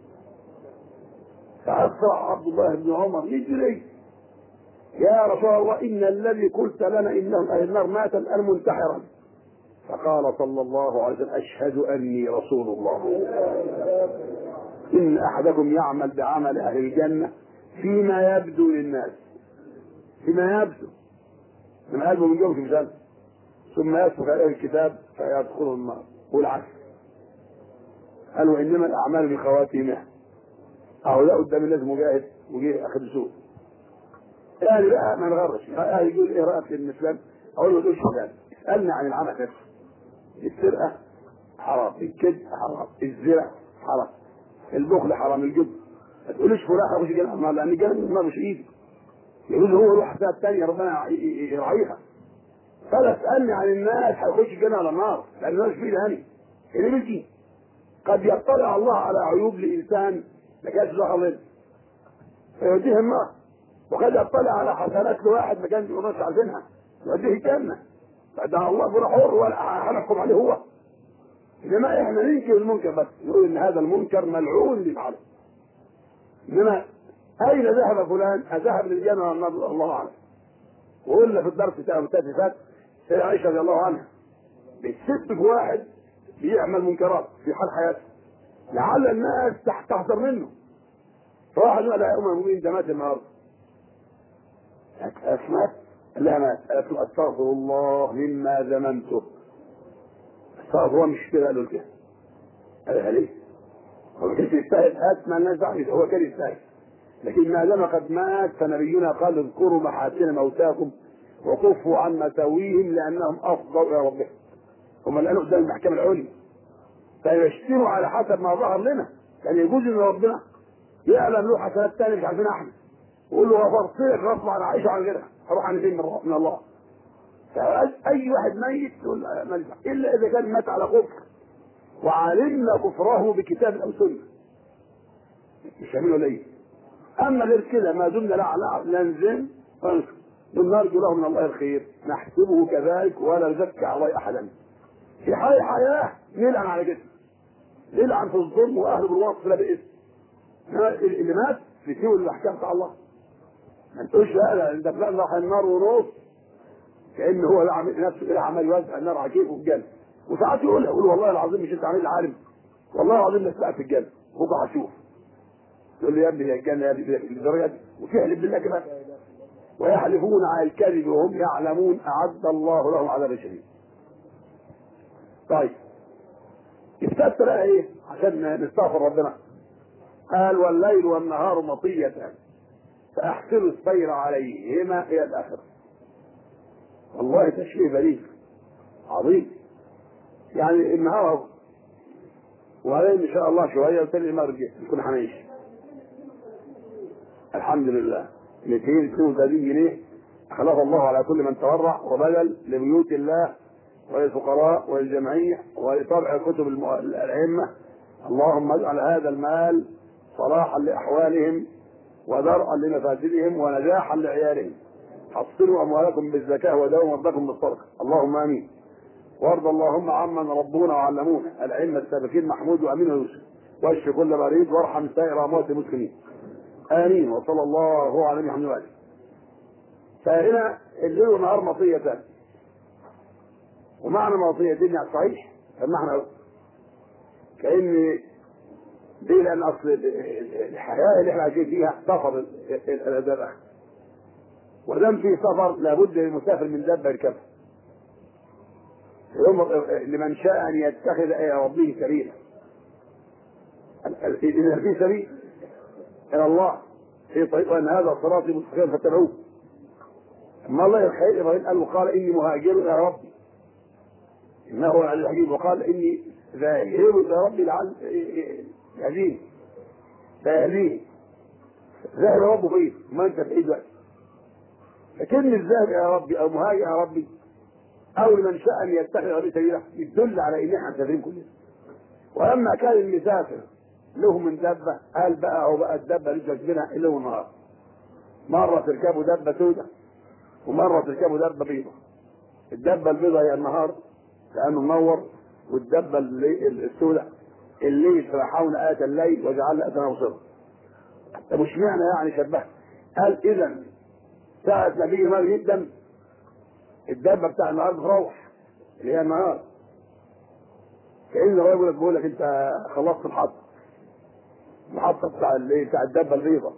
فأسرع عبد الله بن عمر يجري يا رسول الله إن الذي قلت لنا إنه أهل النار مات الآن منتحرا فقال صلى الله عليه وسلم أشهد أني رسول الله إن أحدكم يعمل بعمل أهل الجنة فيما يبدو للناس فيما يبدو من قلبه من جوه في سنة ثم يسبق عليه الكتاب فيدخل النار والعكس قالوا إنما الأعمال بخواتيمها أهو ده قدام الناس مجاهد وجه أخذ سوء يعني بقى ما نغرش يعني يقول ايه رايك في الاسلام اقول له تقولش فلان اسالني عن العمل نفسه السرقه حرام الكذب حرام الزنا حرام البخل حرام الجد ما تقوليش فلان هيخش جنة النار لان جنة النار مش ايدي يقول له هو روح حساب تانية ربنا يراعيها فلا اسالني عن الناس هيخش الجنة ولا النار لان الناس في ايدي هاني اللي بيجي قد يطلع الله على عيوب لانسان ما كانش له حظ فيوديه النار وقد يطلع على حسنات لواحد ما كانش الناس عارفينها يوديه الجنه فده الله يقول حر ولا هنحكم عليه هو انما احنا ننكر المنكر بس نقول ان هذا المنكر ملعون اللي يفعله انما اين ذهب فلان؟ اذهب للجنه والنار الله اعلم وقلنا في الدرس بتاع التالي فات سيدة عائشه رضي الله عنها بتسب في واحد بيعمل منكرات في حال حياته لعل الناس تحذر منه فواحد قال يا ام المؤمنين ده مات النهارده أسمعت لا مات قالت له أستغفر الله مما ذممته استغفر الله مش كده قالوا كده قالها ليه؟ هو كان يستاهل هات ما الناس دعوة هو كان يستاهل لكن ما دام قد مات فنبينا قال اذكروا محاسن موتاكم وكفوا عن مساويهم لأنهم أفضل إلى ربهم هم الآن قدام المحكمة العليا فيشتروا على حسب ما ظهر لنا يعني يجوز ان ربنا يعلم له حسنات تانية مش عارفين احنا وقول له غفرت لك غصب عن عائشه عن غيرها هروح عن فين من الله اي واحد ميت يقول ماليش الا اذا كان مات على كفر وعلمنا كفره بكتاب او سنه مش هعمله ليه اما غير كده ما دمنا لا لا ننزل نرجو له من الله الخير نحسبه كذلك ولا نزكي على الله احدا في حال حياه نلعن على كده نلعن في الظلم واهله بالوصف لا باسم اللي مات في سوى الاحكام بتاع الله ما تقولش لا انت فلان راح النار ونص كان هو لا عامل نفسه كده عمال يوزع النار على كيفه في الجنه وساعات يقول يقول والله العظيم مش انت عامل عالم والله العظيم انك في الجنه بكره هشوف يقول لي يا ابني هي الجنه يا ابني للدرجه دي وتحلف بالله كمان ويحلفون على الكذب وهم يعلمون اعد الله لهم عذاب شديد طيب استفسر ايه عشان نستغفر ربنا قال والليل والنهار مطيتان فاحسنوا السير عليهما الى الاخره والله تشبيه بليغ عظيم يعني النهار وبعدين ان شاء الله شويه وتاني ما رجع نكون هنعيش الحمد لله 232 جنيه خلق الله على كل من تورع وبذل لبيوت الله وللفقراء وللجمعية ولطبع كتب الأئمة اللهم اجعل هذا المال صلاحا لأحوالهم ودرءا لمفاسدهم ونجاحا لعيالهم حصلوا أموالكم بالزكاة وداوموا ربكم بالصدقة اللهم آمين وارض اللهم عمن ربونا وعلمونا الأئمة السابقين محمود وأمين ويوسف واشف كل مريض وارحم سائر أموات المسلمين آمين وصلى الله على محمد وآله فهنا الليل والنهار مطيتان ومعنى موصية الدنيا صحيح فمعنى كأن ليه لأن أصل الحياة اللي احنا عايشين فيها سفر الدابة ودام في سفر لابد للمسافر من دابة يركبها يوم لمن شاء أن يتخذ إلى ربه سبيلا إذا في سبيل إلى الله في طريق وأن هذا صراطي مستقيم فاتبعوه أما الله الخير إبراهيم قال وقال إني مهاجر إلى ربي إنه هو العزيز الحكيم وقال إني ذاهب إلى ربي لعل يهديني سيهديني ذاهب ربه بعيد ما أنت بعيد وقت لكن الذاهب إلى ربي أو مهاجر إلى ربي أو لمن شاء أن يتخذ ربي سبيلا يدل على إن إحنا مسافرين كلنا ولما كان المسافر له من دبة قال بقى هو بقى الدبة اللي منها اللي هو النهار مرة تركبوا دبة سوداء ومرة تركبوا دبة بيضاء الدبة البيضاء هي النهار لأنه منور والدبة السوداء الليل فرحون آت الليل وجعلنا آتنا مبصرا طب وش معنى يعني شبه قال إذا ساعة ما بيجي مال جدا الدبة بتاع النهار بتروح اللي هي النهار كأن الراجل بيقول لك أنت خلصت الحطة المحطة بتاع اللي بتاع الدبة البيضاء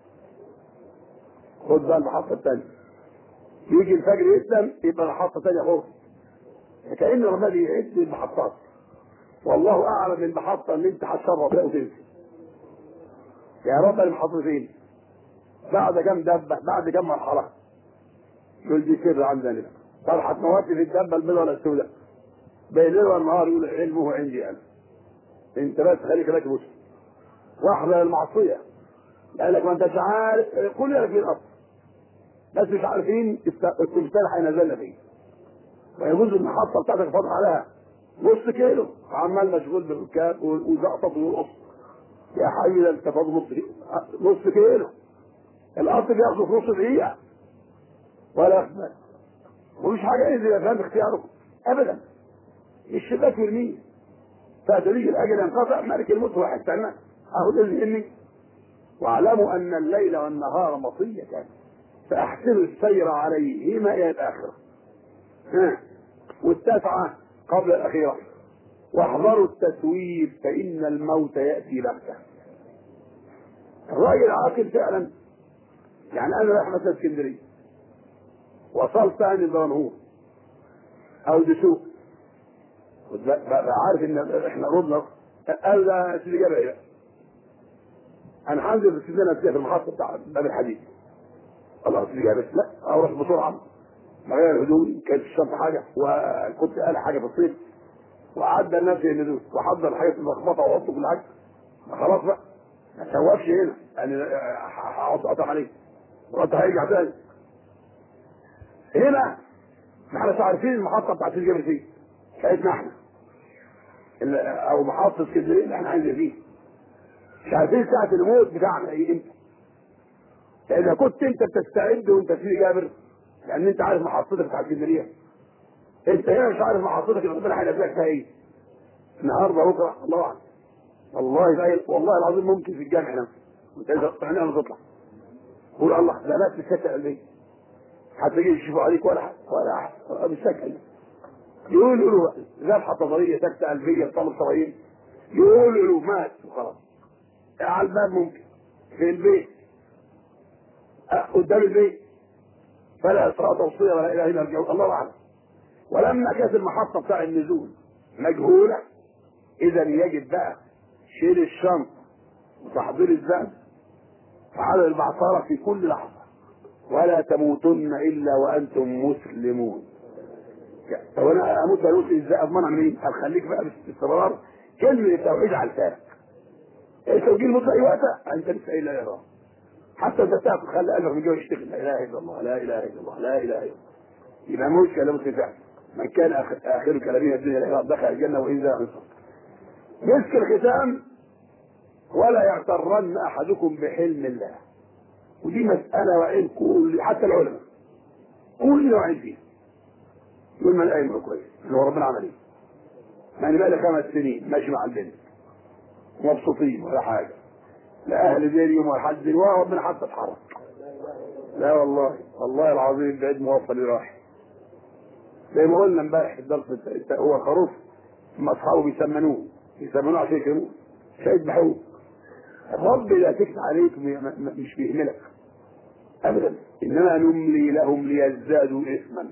خد بقى المحطة الثانية يجي الفجر يسلم يبقى محطة ثانية خالص كأن ربنا بيعد المحطات والله أعلم المحطة اللي أنت هتشرب فيها وتنسي يا رب المحطة فين؟ بعد كم دبة بعد كم مرحلة يقول دي سر عندنا طب هتموت في الدبة البيضاء ولا السوداء؟ بين الليل والنهار يقول علمه عندي أنا أنت بس خليك لك مسلم واحذر المعصية قال لك ما انتش عارف كل لك في الأصل بس مش عارفين التمثال هينزلنا فيه ويجوز المحطة بتاعتك فاضح عليها نص كيلو عمال مشغول بالركاب وزقطط ويرقص يا حبيبي ده انت فاضل نص كيلو نص كيلو القطر بياخده في نص دقيقة ولا ياخد ومش حاجة ينزل يا فندم اختياركم أبدا الشباك يرميه فتريج الأجل ينقطع ملك الموت واحد ثاني أهو ده اللي واعلموا أن الليل والنهار مطية فأحسنوا السير عليهما إلى الآخرة ها والتاسعة قبل الأخيرة واحذروا التسويف فإن الموت يأتي بغتة الراجل عاقل فعلا يعني أنا رايح مثلا اسكندرية وصلت ثاني دمنهور أو دسوق بقى عارف ان احنا رضنا قال ده سيدي جابر ايه انا هنزل في سيدنا في المحطه بتاع باب الحديد الله سيدي جابر لا اروح بسرعه مغير هدومي كانت في الشنطه حاجه وكنت قال حاجه في الصيف وعدى لنفسي النزول وحضر الحاجات الملخبطه واحطه في العكس خلاص بقى ما تسوفش هنا يعني هقعد اقطع عليه ورد هيرجع تاني هنا ما احنا عارفين المحطه بتاعت سيدي جابر فين بتاعتنا احنا او محطه اسكندريه اللي احنا عايزين فيه مش عارفين ساعه الموت بتاعنا ايه امتى اذا كنت انت بتستعد وانت في جابر لان انت عارف محطتك بتاع اسكندريه انت هنا مش عارف محطتك اللي ربنا هينزلك فيها ايه النهارده بكره الله اعلم والله زي والله العظيم ممكن في الجامع هنا وانت اذا انا تطلع قول الله ده بس السكه قلبيه هتلاقيه يشوفوا عليك ولا حاجه ولا حاجه مش سكه يقولوا له ذبحه نظريه سكته قلبيه طمر صغير يقولوا له مات وخلاص على الباب ممكن في البيت قدام البيت فلا اسراء توصيه ولا اله الا الله الله اعلم ولما كانت المحطه بتاع النزول مجهوله اذا يجب بقى شيل الشنط وتحضير الذهب وعلى المعصره في كل لحظه ولا تموتن الا وانتم مسلمون طب انا اموت اموت ازاي اضمنها منين؟ قال خليك بقى باستمرار كلمه التوحيد على لسانك. التوجيه الموت اي وقت انت لسه ايه لا اله حتى انت تاخد خلي قلبك من جوه يشتغل لا اله الا الله لا اله الا الله لا اله الا الله يبقى موت كلام فعل من كان اخر كلامه الدنيا لا دخل الجنه وان ذا انصر مسك الختام ولا يغترن احدكم بحلم الله ودي مساله وعين كل حتى العلماء كل وعين فيها يقول من قايم كويس اللي هو ربنا عمل ايه يعني بقى لي خمس سنين ماشي مع البنت مبسوطين ولا حاجه لا اهل ديرهم ولا حد ولا ربنا حتى اتحرك لا والله والله العظيم بعيد موصل راح زي ما قلنا امبارح في الدرس الت- هو الخروف هم اصحابه بيسمنوه بيسمنوه عشان يكرموه مش هيذبحوه الرب لا تكفى عليك بي- م- م- مش بيهملك ابدا انما نملي لهم ليزدادوا اثما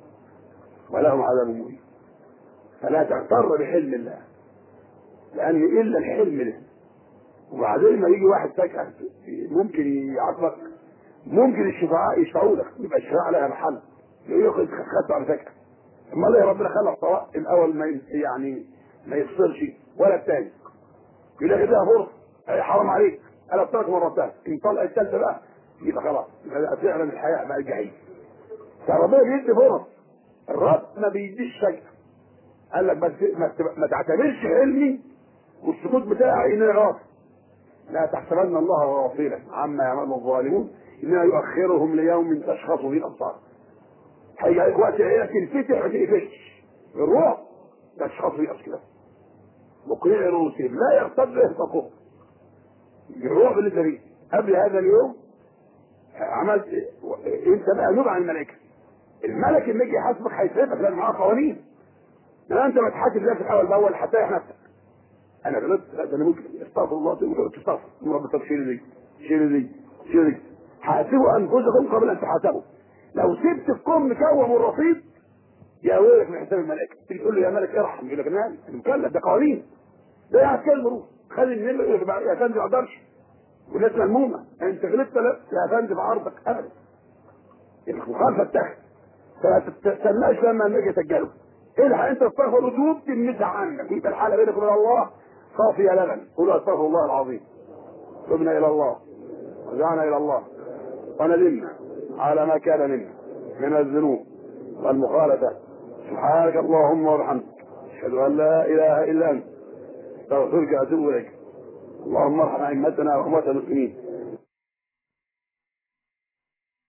ولهم عذاب مهين فلا تغتر بحلم الله لان الا الحلم ده وبعدين ما يجي واحد فجأة ممكن يعاقبك ممكن الشفعاء يشفعوا لك يبقى الشفاعة لها محل يقول لك خدته على فكرة امال ايه ربنا خلق طلاق الاول ما ي- يعني ما يفصلش ولا الثاني يقول لك ده فرصة أي حرام عليك انا ثلاث مرات ان طلع الثالثة بقى يبقى خلاص يبقى فعلا الحياة بقى الجحيم فربنا بيدي فرص الرب ما بيديش فجأة قال لك بس ما, تب- ما تعتبرش حلمي والسكوت بتاعي ان انا غافل لا تحسبن الله غافلا عما يعمل الظالمون انما يؤخرهم ليوم تشخص فيه الابصار هيجي عليك وقت عينك تنفتح ما تقفلش الروح تشخص فيه الابصار مقنع رؤوسهم لا يغتب يهتقوا الروح اللي انت فيه قبل هذا اليوم عملت انت بقى نوب عن الملائكه الملك اللي يجي يحاسبك هيسيبك لان معاه قوانين لا انت ما تحاسب نفسك اول باول حتى نفسك انا غلطت لا ده انا ممكن استغفر الله تقول تستغفر يا رب طب شيل دي شيل دي شيل دي حاسبوا انفسكم قبل ان تحاسبوا لو سبت الكون مكون والرصيد يا ويلك من حساب الملائكه تيجي تقول له يا ملك ارحم يقول لك انا مالي أنا مكلف ده قوانين ده قاعد كلمه روح خلي النمر يقول لك يا فندم ما اقدرش والناس ملمومه انت غلطت لا يا فندم عرضك ابدا المخالفه بتاعتك فما تستناش لما النبي يسجله الحق انت استغفر وتوب تمسح عنك يبقى الحاله بينك وبين الله صافيه لبن قولوا استغفر الله العظيم تبنا الى الله رجعنا الى الله وندمنا على ما كان منا من الذنوب والمخالفه سبحانك اللهم وبحمدك اشهد ان لا اله الا انت استغفرك واتوب اليك اللهم ارحم ائمتنا واموات المسلمين